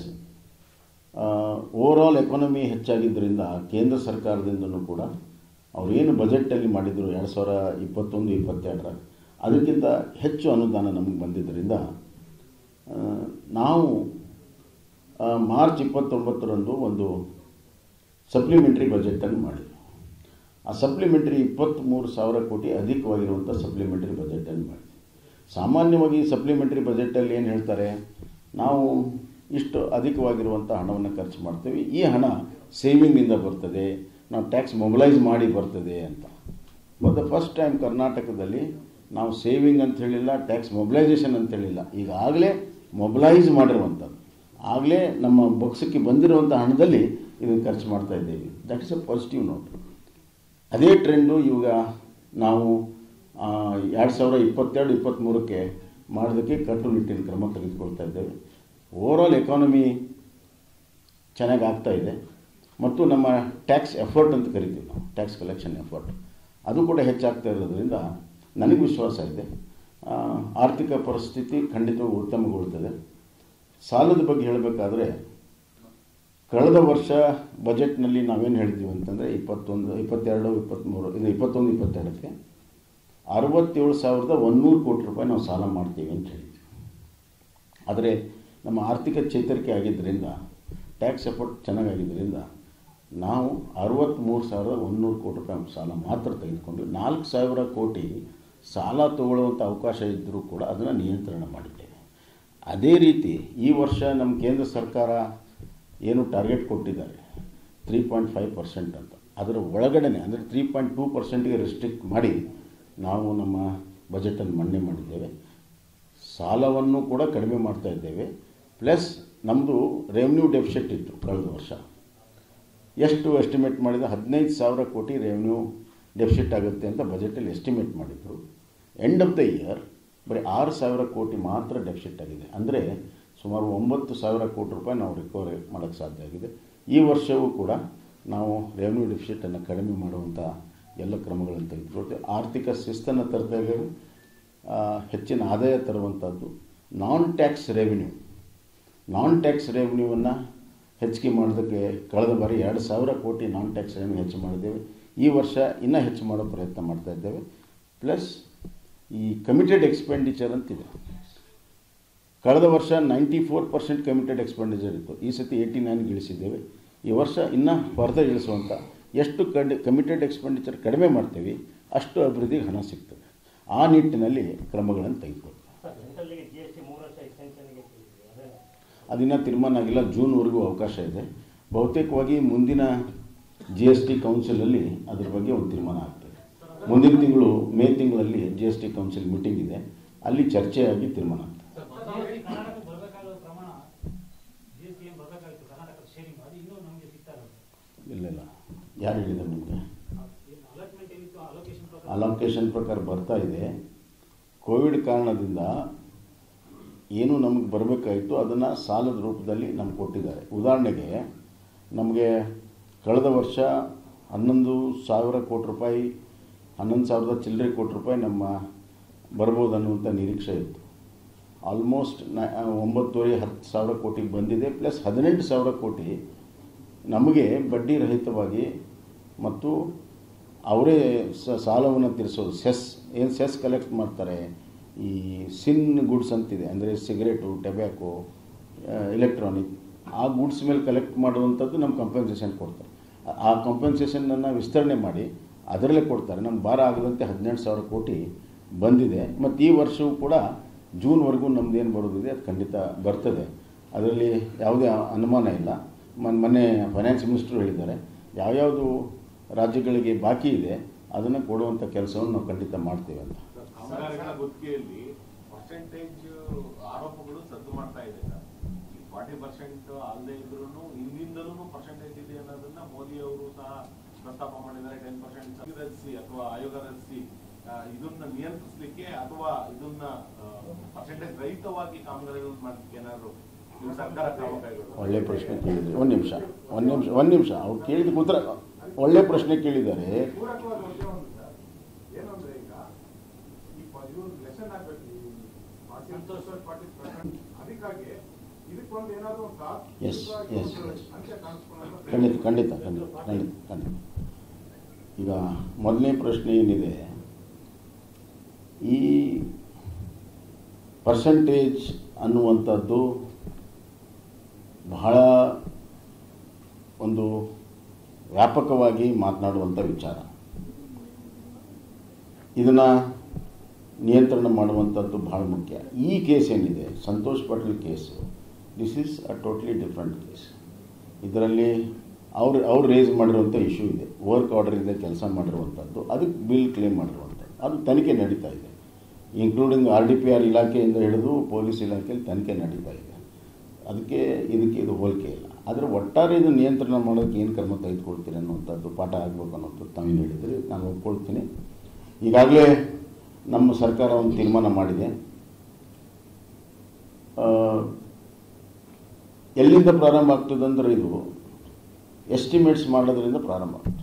ಓವರಾಲ್ ಎಕಾನಮಿ ಹೆಚ್ಚಾಗಿದ್ದರಿಂದ ಕೇಂದ್ರ ಸರ್ಕಾರದಿಂದನೂ ಕೂಡ ಅವರೇನು ಬಜೆಟಲ್ಲಿ ಮಾಡಿದರು ಎರಡು ಸಾವಿರ ಇಪ್ಪತ್ತೊಂದು ಇಪ್ಪತ್ತೆರಡರ ಅದಕ್ಕಿಂತ ಹೆಚ್ಚು ಅನುದಾನ ನಮಗೆ ಬಂದಿದ್ದರಿಂದ ಆ, ನಾವು ಆ, ಮಾರ್ಚ್ ಇಪ್ಪತ್ತೊಂಬತ್ತರಂದು ಒಂದು ಸಪ್ಲಿಮೆಂಟ್ರಿ ಬಜೆಟನ್ನು ಮಾಡಿದ್ವಿ ಆ ಸಪ್ಲಿಮೆಂಟ್ರಿ ಇಪ್ಪತ್ತ್ಮೂರು ಸಾವಿರ ಕೋಟಿ ಅಧಿಕವಾಗಿರುವಂಥ ಸಪ್ಲಿಮೆಂಟ್ರಿ ಬಜೆಟನ್ನು ಮಾಡಿದ್ವಿ ಸಾಮಾನ್ಯವಾಗಿ ಸಪ್ಲಿಮೆಂಟ್ರಿ ಬಜೆಟಲ್ಲಿ ಏನು ಹೇಳ್ತಾರೆ ನಾವು ಇಷ್ಟು ಅಧಿಕವಾಗಿರುವಂಥ ಹಣವನ್ನು ಖರ್ಚು ಮಾಡ್ತೇವೆ ಈ ಹಣ ಸೇವಿಂಗಿಂದ ಬರ್ತದೆ ನಾವು ಟ್ಯಾಕ್ಸ್ ಮೊಬಿಲೈಸ್ ಮಾಡಿ ಬರ್ತದೆ ಅಂತ ಫಾರ್ ದ ಫಸ್ಟ್ ಟೈಮ್ ಕರ್ನಾಟಕದಲ್ಲಿ ನಾವು ಸೇವಿಂಗ್ ಅಂತ ಹೇಳಿಲ್ಲ ಟ್ಯಾಕ್ಸ್ ಮೊಬಿಲೈಸೇಷನ್ ಅಂತ ಹೇಳಿಲ್ಲ ಈಗಾಗಲೇ ಮೊಬಿಲೈಸ್ ಮಾಡಿರುವಂಥದ್ದು ಆಗಲೇ ನಮ್ಮ ಬೊಕ್ಸಕ್ಕೆ ಬಂದಿರುವಂಥ ಹಣದಲ್ಲಿ ಇದನ್ನು ಖರ್ಚು ಮಾಡ್ತಾ ಇದ್ದೇವೆ that is a positive note ಅದೇ ಟ್ರೆಂಡು ಇವಾಗ ನಾವು ಎರಡು ಸಾವಿರ ಇಪ್ಪತ್ತೆರಡು ಇಪ್ಪತ್ತ್ಮೂರಕ್ಕೆ ಮಾಡೋದಕ್ಕೆ ಕಟ್ಟುನಿಟ್ಟಿನ ಕ್ರಮ ತೆಗೆದುಕೊಳ್ತಾ ಇದ್ದೇವೆ ಓವರಾಲ್ ಎಕಾನಮಿ ಚೆನ್ನಾಗಿ ಆಗ್ತಾ ಇದೆ ಮತ್ತು ನಮ್ಮ ಟ್ಯಾಕ್ಸ್ ಎಫರ್ಟ್ ಅಂತ ಕರಿತೀವಿ ನಾವು ಟ್ಯಾಕ್ಸ್ ಕಲೆಕ್ಷನ್ ಎಫರ್ಟ್ ಅದು ಕೂಡ ಹೆಚ್ಚಾಗ್ತಾ ಇರೋದ್ರಿಂದ ನನಗೆ ವಿಶ್ವಾಸ ಇದೆ ಆ, ಆರ್ಥಿಕ ಪರಿಸ್ಥಿತಿ ಖಂಡಿತವಾಗಿ ಉತ್ತಮಗೊಳ್ಳುತ್ತದೆ ಸಾಲದ ಬಗ್ಗೆ ಹೇಳಬೇಕಾದ್ರೆ ಕಳೆದ ವರ್ಷ ಬಜೆಟ್ನಲ್ಲಿ ನಾವೇನು ಹೇಳಿದ್ದೀವಿ ಅಂತಂದರೆ ಇಪ್ಪತ್ತೊಂದು ಇಪ್ಪತ್ತೆರಡು ಇಪ್ಪತ್ತ್ಮೂರು ಇದು ಇಪ್ಪತ್ತೊಂದು ಇಪ್ಪತ್ತೆರಡಕ್ಕೆ ಅರವತ್ತೇಳು ಸಾವಿರದ ಒಂದೂರು ಕೋಟಿ ರೂಪಾಯಿ ನಾವು ಸಾಲ ಮಾಡ್ತೀವಿ ಅಂತ ಹೇಳಿದ್ವಿ ಆದರೆ ನಮ್ಮ ಆರ್ಥಿಕ ಚೇತರಿಕೆ ಆಗಿದ್ದರಿಂದ ಟ್ಯಾಕ್ಸ್ ಎಫರ್ಟ್ ಚೆನ್ನಾಗಾಗಿದ್ದರಿಂದ ನಾವು ಅರವತ್ತ್ಮೂರು ಸಾವಿರದ ಒಂದೂರು ಕೋಟಿ ರೂಪಾಯಿ ಸಾಲ ಮಾತ್ರ ತೆಗೆದುಕೊಂಡು ನಾಲ್ಕು ಸಾವಿರ ಕೋಟಿ ಸಾಲ ತಗೊಳ್ಳುವಂಥ ಅವಕಾಶ ಇದ್ದರೂ ಕೂಡ ಅದನ್ನು ನಿಯಂತ್ರಣ ಮಾಡಿದ್ದೇವೆ ಅದೇ ರೀತಿ ಈ ವರ್ಷ ನಮ್ಮ ಕೇಂದ್ರ ಸರ್ಕಾರ ಏನು ಟಾರ್ಗೆಟ್ ಕೊಟ್ಟಿದ್ದಾರೆ ತ್ರೀ ಪಾಯಿಂಟ್ ಫೈವ್ ಪರ್ಸೆಂಟ್ ಅಂತ ಅದರ ಒಳಗಡೆನೆ ಅಂದರೆ ತ್ರೀ ಪಾಯಿಂಟ್ ಟೂ ಪರ್ಸೆಂಟ್ಗೆ ರಿಸ್ಟ್ರಿಕ್ಟ್ ಮಾಡಿ ನಾವು ನಮ್ಮ ಬಜೆಟನ್ನು ಮಂಡನೆ ಮಾಡಿದ್ದೇವೆ ಸಾಲವನ್ನು ಕೂಡ ಕಡಿಮೆ ಮಾಡ್ತಾ ಇದ್ದೇವೆ ಪ್ಲಸ್ ನಮ್ಮದು ರೆವೆನ್ಯೂ ಡೆಫಿಸಿಟ್ ಇತ್ತು ಕಳೆದ ವರ್ಷ ಎಷ್ಟು ಎಸ್ಟಿಮೇಟ್ ಮಾಡಿದ ಹದಿನೈದು ಸಾವಿರ ಕೋಟಿ ರೆವೆನ್ಯೂ ಡೆಫಿಸಿಟ್ ಆಗುತ್ತೆ ಅಂತ ಬಜೆಟಲ್ಲಿ ಎಸ್ಟಿಮೇಟ್ ಮಾಡಿದರು ಎಂಡ್ ಆಫ್ ದ ಇಯರ್ ಬರೀ ಆರು ಸಾವಿರ ಕೋಟಿ ಮಾತ್ರ ಡೆಫಿಸಿಟ್ ಆಗಿದೆ ಅಂದರೆ ಸುಮಾರು ಒಂಬತ್ತು ಸಾವಿರ ಕೋಟಿ ರೂಪಾಯಿ ನಾವು ರಿಕವರಿ ಮಾಡೋಕ್ಕೆ ಸಾಧ್ಯ ಆಗಿದೆ ಈ ವರ್ಷವೂ ಕೂಡ ನಾವು ರೆವೆನ್ಯೂ ಡೆಫಿಸಿಟನ್ನು ಕಡಿಮೆ ಮಾಡುವಂಥ ಎಲ್ಲ ಕ್ರಮಗಳನ್ನು ತೆಗೆದುಕೊಳ್ತೇವೆ ಆರ್ಥಿಕ ಶಿಸ್ತನ್ನು ತರ್ತಾ ಇದ್ದೇವೆ ಆ, ಹೆಚ್ಚಿನ ಆದಾಯ ತರುವಂಥದ್ದು non tax revenue non tax ರೆವಿನ್ಯೂವನ್ನು ಹೆಚ್ಚಿಗೆ ಮಾಡೋದಕ್ಕೆ ಕಳೆದ ಬಾರಿ ಎರಡು ಸಾವಿರ ಕೋಟಿ ನಾನ್ ಟ್ಯಾಕ್ಸ್ ರೆವಿನ್ಯೂ ಹೆಚ್ಚು ಮಾಡಿದ್ದೇವೆ ಈ ವರ್ಷ ಇನ್ನೂ ಹೆಚ್ಚು ಮಾಡೋ ಪ್ರಯತ್ನ ಮಾಡ್ತಾ ಇದ್ದೇವೆ ಪ್ಲಸ್ ಈ ಕಮಿಟೆಡ್ ಎಕ್ಸ್ಪೆಂಡಿಚರ್ ಅಂತಿದೆ ಕಳೆದ ವರ್ಷ ninety four percent committed expenditure ಇತ್ತು ಈ ಸತಿ ಏಯ್ಟಿ ನೈನ್ಗೆ ಇಳಿಸಿದ್ದೇವೆ ಈ ವರ್ಷ ಇನ್ನೂ ಫರ್ದರ್ ಇಳಿಸುವಂಥ ಎಷ್ಟು ಕಡಿ ಕಮಿಟೆಡ್ ಎಕ್ಸ್ಪೆಂಡಿಚರ್ ಕಡಿಮೆ ಮಾಡ್ತೀವಿ ಅಷ್ಟು ಅಭಿವೃದ್ಧಿಗೆ ಹಣ ಸಿಗ್ತದೆ ಆ ನಿಟ್ಟಿನಲ್ಲಿ ಕ್ರಮಗಳನ್ನು ತೆಗೆದುಕೊಳ್ತೀವಿ
ಸರ್ ಸೆಂಟ್ರಲ್ಗೆ ಜಿ ಎಸ್ ಟಿ ಮೂರು ವರ್ಷ ಎಕ್ಸ್ಟೆನ್ಷನ್ಗೆ ಕೇಳಿದ್ವಿ ಅದೇ
ಅದಿನ್ನೂ ತೀರ್ಮಾನ ಆಗಿಲ್ಲ ಜೂನ್ವರೆಗೂ ಅವಕಾಶ ಇದೆ ಬಹುತೇಕವಾಗಿ ಮುಂದಿನ ಜಿ ಎಸ್ ಟಿ ಕೌನ್ಸಿಲಲ್ಲಿ ಅದ್ರ ಬಗ್ಗೆ ಒಂದು ತೀರ್ಮಾನ ಆಗ್ತದೆ ಮುಂದಿನ ತಿಂಗಳು ಮೇ ತಿಂಗಳಲ್ಲಿ G S T council meeting ಇದೆ ಅಲ್ಲಿ ಚರ್ಚೆಯಾಗಿ ತೀರ್ಮಾನ ಆಗ್ತದೆ
ಕರ್ನಾಟಕ ಬರಬೇಕಾದ ಪ್ರಮಾಣ ಜಿ ಎಸ್ ಟಿ ಏನು ಬರಬೇಕಾಗಿತ್ತು ಕರ್ನಾಟಕದ ಶೇರಿಂಗ್ ಅದು ಇನ್ನೂ ನಮಗೆ ಸಿಗ್ತಾ ಇರೋದು
ಇಲ್ಲ ಇಲ್ಲ ಯಾರು ಹೇಳಿದ್ದಾರೆ ನಿಮಗೆ
ಅಲಾಟ್ಮೆಂಟ್ ಏನಿತ್ತು ಅಲೋಕೇಶನ್ ಪ್ರಕಾರ
ಅಲೋಕೇಶನ್ ಪ್ರಕಾರ ಬರ್ತಾ ಇದೆ ಕೋವಿಡ್ ಕಾರಣದಿಂದ ಏನು ನಮಗೆ ಬರಬೇಕಾಯಿತು ಅದನ್ನು ಸಾಲದ ರೂಪದಲ್ಲಿ ನಮ್ಗೆ ಕೊಟ್ಟಿದ್ದಾರೆ ಉದಾಹರಣೆಗೆ ನಮಗೆ ಕಳೆದ ವರ್ಷ ಹನ್ನೊಂದು ಸಾವಿರ ಕೋಟಿ ರೂಪಾಯಿ ಹನ್ನೊಂದು ಸಾವಿರದ ಚಿಲ್ಲರೆ ಕೋಟಿ ರೂಪಾಯಿ ನಮ್ಮ ಬರ್ಬೋದು ಅನ್ನುವಂಥ ನಿರೀಕ್ಷೆ ಇತ್ತು ಆಲ್ಮೋಸ್ಟ್ ನ ಒಂಬತ್ತುವರೆ ಹತ್ತು ಸಾವಿರ ಕೋಟಿಗೆ ಬಂದಿದೆ ಪ್ಲಸ್ ಹದಿನೆಂಟು ಸಾವಿರ ಕೋಟಿ ನಮಗೆ ಬಡ್ಡಿ ರಹಿತವಾಗಿ ಮತ್ತು ಅವರೇ ಸ ಸಾಲವನ್ನು ತೀರಿಸೋದು ಸೆಸ್ ಏನು ಸೆಸ್ ಕಲೆಕ್ಟ್ ಮಾಡ್ತಾರೆ ಈ ಸಿನ್ ಗುಡ್ಸ್ ಅಂತಿದೆ ಅಂದರೆ ಸಿಗರೇಟು ಟೆಬ್ಯಾಕೋ ಎಲೆಕ್ಟ್ರಾನಿಕ್ ಆ ಗುಡ್ಸ್ ಮೇಲೆ ಕಲೆಕ್ಟ್ ಮಾಡುವಂಥದ್ದು ನಮ್ಮ ಕಂಪೆನ್ಸೇಷನ್ ಕೊಡ್ತಾರೆ ಆ- ಆ ಕಂಪೆನ್ಸೇಷನನ್ನು ವಿಸ್ತರಣೆ ಮಾಡಿ ಅದರಲ್ಲೇ ಕೊಡ್ತಾರೆ ನಮ್ಮ ಭಾರ ಆಗದಂತೆ ಹದಿನೆಂಟು ಸಾವಿರ ಕೋಟಿ ಬಂದಿದೆ ಮತ್ತು ಈ ವರ್ಷವೂ ಕೂಡ ಜೂನ್ವರೆಗೂ ನಮ್ದು ಏನು ಬರೋದಿದೆ ಅದು ಖಂಡಿತ ಬರ್ತದೆ ಅದರಲ್ಲಿ ಯಾವುದೇ ಅನುಮಾನ ಇಲ್ಲ ಮೊನ್- ಮೊನ್ನೆ ಫೈನಾನ್ಸ್ ಮಿನಿಸ್ಟ್ರು ಹೇಳಿದ್ದಾರೆ ಯಾವ್ಯಾವುದು ರಾಜ್ಯಗಳಿಗೆ ಬಾಕಿ ಇದೆ ಅದನ್ನು ಕೊಡುವಂಥ ಕೆಲಸವನ್ನು ನಾವು ಖಂಡಿತ ಮಾಡ್ತೇವೆ ಅಂತ
ಕಾಮಗಾರಿಗಳ ಗುತ್ತಿಗೆಯಲ್ಲಿ ಪರ್ಸೆಂಟೇಜ್ ಆರೋಪಗಳು ಸದ್ದು ಮಾಡ್ತಾ ಇದೆ ಸರ್ ಈ ಫಾರ್ಟಿ ಪರ್ಸೆಂಟ್ ಅಲ್ಲದೆ ಇದ್ರು ಹಿಂದಿಂದಲೂ ಪರ್ಸೆಂಟೇಜ್ ಇದೆ ಅನ್ನೋದನ್ನ ಮೋದಿ ಅವರು ಸಹ ಪ್ರಸ್ತಾಪ ಮಾಡಿದ್ದಾರೆ ಟೆನ್ ಪರ್ಸೆಂಟ್ ರಚಿಸಿ ಅಥವಾ ಆಯೋಗ ರಚಿಸಿ ಆ, ಇದನ್ನ ನಿಯಂತ್ರಿಸಲಿಕ್ಕೆ ಅಥವಾ ಇದನ್ನ ಪರ್ಸೆಂಟೇಜ್ ರಹಿತವಾಗಿ ಕಾಮಗಾರಿಗಳನ್ನು ಮಾಡಲಿಕ್ಕೆ ಏನಾದ್ರು ನಿಮ್ಮ ಸರ್ಕಾರ ಕ್ರಮ ಕೈಗೊಳ್ಳುತ್ತಾ?
ಒಳ್ಳೆ ಪ್ರಶ್ನೆ ಕೇಳಿದ್ದಾರೆ ಒಂದು ನಿಮಿಷ ಒಂದು ನಿಮಿಷ ಒಂದು ನಿಮಿಷ ಅವ್ರು ಕೇಳಿದ ಉತ್ತರ ಒಳ್ಳೆ ಪ್ರಶ್ನೆ ಕೇಳಿದ್ದಾರೆ
ಪೂರಕವಾದ ವಿಷಯ ಒಂದು ಸರ್ ಏನಂದ್ರೆ ಈಗ ಈ ಪ- ಇವ್ರು ಲೆಸನ್ ಆಗ್ಬೇಕು ಈ ಸಂತೋಷ್ ಪಾಟೀಲ್ ಪ್ರಕರಣ ಅದಕ್ಕಾಗಿ ಇದಕ್ಕೊಂದು ಏನಾದ್ರು ಒಂದು ತಾತ್-
Yes,
ಇದಕ್ಕಾಗಿ
yes,
ಒಂದು
yes.
ಅಂತ್ಯ ಕಾಣಿಸ್ಕೊಳ್ಳೋದು
ಖಂಡಿತ ಖಂಡಿತ ಖಂಡಿತ ಖಂಡಿತ ಖಂಡಿತ ಈಗ ಮೊದಲನೇ ಪ್ರಶ್ನೆ ಏನಿದೆ ಈ ಪರ್ಸಂಟೇಜ್ ಅನ್ನುವಂಥದ್ದು ಬಹಳ ಒಂದು ವ್ಯಾಪಕವಾಗಿ ಮಾತನಾಡುವಂಥ ವಿಚಾರ ಇದನ್ನು ನಿಯಂತ್ರಣ ಮಾಡುವಂಥದ್ದು ಬಹಳ ಮುಖ್ಯ ಈ ಕೇಸ್ ಏನಿದೆ Santosh Patil case this is a totally different case ಇದರಲ್ಲಿ ಅವ್ರು ಅವ್ರು ರೇಸ್ ಮಾಡಿರುವಂಥ ಇಶ್ಯೂ ಇದೆ ವರ್ಕ್ ಆರ್ಡರಿಂದ ಕೆಲಸ ಮಾಡಿರುವಂಥದ್ದು ಅದಕ್ಕೆ ಬಿಲ್ ಕ್ಲೇಮ್ ಮಾಡಿರುವಂಥದ್ದು ಅದು ತನಿಖೆ ನಡೀತಾ ಇದೆ including R D P R ಇಲಾಖೆಯಿಂದ ಹಿಡಿದು ಪೊಲೀಸ್ ಇಲಾಖೆಯಲ್ಲಿ ತನಿಖೆ ನಡೀತಾ ಇದೆ ಅದಕ್ಕೆ ಇದಕ್ಕೆ ಇದು ಹೋಲಿಕೆ ಇಲ್ಲ ಆದರೆ ಒಟ್ಟಾರೆ ಇದು ನಿಯಂತ್ರಣ ಮಾಡೋದಕ್ಕೆ ಏನು ಕ್ರಮ ತೆಗೆದುಕೊಳ್ತೀರಿ ಅನ್ನುವಂಥದ್ದು ಪಾಠ ಆಗಬೇಕು ಅನ್ನೋದು ತಾವೇನು ಹೇಳಿದರೆ ನಾನು ಒಪ್ಕೊಳ್ತೀನಿ ಈಗಾಗಲೇ ನಮ್ಮ ಸರ್ಕಾರ ಒಂದು ತೀರ್ಮಾನ ಮಾಡಿದೆ ಆ, ಎಲ್ಲಿಂದ ಪ್ರಾರಂಭ ಆಗ್ತದೆ ಅಂದ್ರೆ ಇದು ಎಸ್ಟಿಮೇಟ್ಸ್ ಮಾಡೋದ್ರಿಂದ ಪ್ರಾರಂಭ ಆಗ್ತದೆ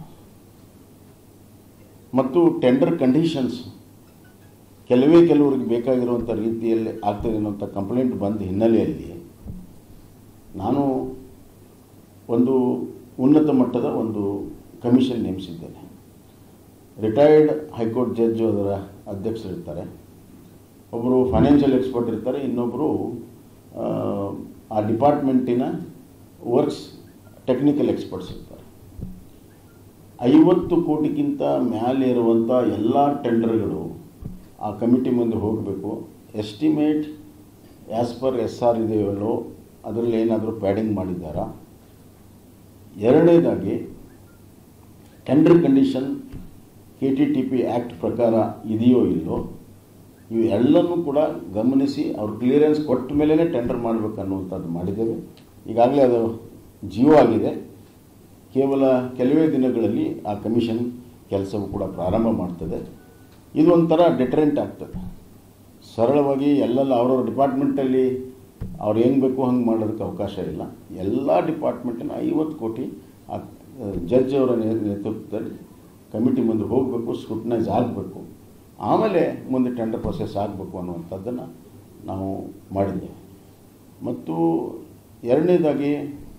ಮತ್ತು ಟೆಂಡರ್ ಕಂಡೀಷನ್ಸ್ ಕೆಲವೇ ಕೆಲವರಿಗೆ ಬೇಕಾಗಿರುವಂಥ ರೀತಿಯಲ್ಲಿ ಆಗ್ತದೆ ಅನ್ನೋಂಥ ಕಂಪ್ಲೇಂಟ್ ಬಂದ ಹಿನ್ನೆಲೆಯಲ್ಲಿ ನಾನು ಒಂದು ಉನ್ನತ ಮಟ್ಟದ ಒಂದು ಕಮಿಷನ್ ನೇಮಿಸಿದ್ದೇನೆ ರಿಟೈರ್ಡ್ ಹೈಕೋರ್ಟ್ ಜಡ್ಜ್ ಅದರ ಅಧ್ಯಕ್ಷರಿರ್ತಾರೆ ಒಬ್ಬರು ಫೈನಾನ್ಷಿಯಲ್ ಎಕ್ಸ್ಪರ್ಟ್ ಇರ್ತಾರೆ ಇನ್ನೊಬ್ಬರು ಆ, ಆ ಡಿಪಾರ್ಟ್ಮೆಂಟಿನ ವರ್ಕ್ಸ್ ಟೆಕ್ನಿಕಲ್ ಎಕ್ಸ್ಪರ್ಟ್ಸ್ ಇರ್ತಾರೆ ಐವತ್ತು ಕೋಟಿಗಿಂತ ಮೇಲೆ ಇರುವಂಥ ಎಲ್ಲ ಟೆಂಡರ್ಗಳು ಆ ಕಮಿಟಿ ಮುಂದೆ ಹೋಗಬೇಕು estimate as per S R ಇದೆಯಲ್ಲೋ ಅದರಲ್ಲಿ ಏನಾದರೂ ಪ್ಯಾಡಿಂಗ್ ಮಾಡಿದ್ದಾರಾ ಎರಡನೇದಾಗಿ tender condition K T T P act ಪ್ರಕಾರ ಇದೆಯೋ ಇಲ್ಲೋ ಇವು ಎಲ್ಲನೂ ಕೂಡ ಗಮನಿಸಿ ಅವ್ರು ಕ್ಲಿಯರೆನ್ಸ್ ಕೊಟ್ಟ ಮೇಲೇ ಟೆಂಡರ್ ಮಾಡಬೇಕು ಅನ್ನುವಂಥದ್ದು ಮಾಡಿದ್ದೇವೆ ಈಗಾಗಲೇ ಅದು ಜಿಯೋ ಆಗಿದೆ ಕೇವಲ ಕೆಲವೇ ದಿನಗಳಲ್ಲಿ ಆ ಕಮಿಷನ್ ಕೆಲಸವು ಕೂಡ ಪ್ರಾರಂಭ ಮಾಡ್ತದೆ ಇದು ಒಂಥರ ಡೆಟರೆಂಟ್ ಆಗ್ತದೆ ಸರಳವಾಗಿ ಎಲ್ಲೆಲ್ಲ ಅವ್ರವ್ರ ಡಿಪಾರ್ಟ್ಮೆಂಟಲ್ಲಿ ಅವ್ರು ಹೆಂಗೆ ಬೇಕು ಹಂಗೆ ಮಾಡೋದಕ್ಕೆ ಅವಕಾಶ ಇಲ್ಲ ಎಲ್ಲ ಡಿಪಾರ್ಟ್ಮೆಂಟಿನ ಐವತ್ತು ಕೋಟಿ ಆ ಜಡ್ಜ್ ಅವರ ನೇ- ನೇತೃತ್ವದಲ್ಲಿ ಕಮಿಟಿ ಮುಂದೆ ಹೋಗಬೇಕು ಸ್ಕ್ರೂಟ್ನೈಸ್ ಆಗಬೇಕು ಆಮೇಲೆ ಮುಂದೆ ಟೆಂಡರ್ ಪ್ರೊಸೆಸ್ ಆಗಬೇಕು ಅನ್ನುವಂಥದ್ದನ್ನು ನಾವು ಮಾಡಿದ್ದೇವೆ ಮತ್ತು ಎರಡನೇದಾಗಿ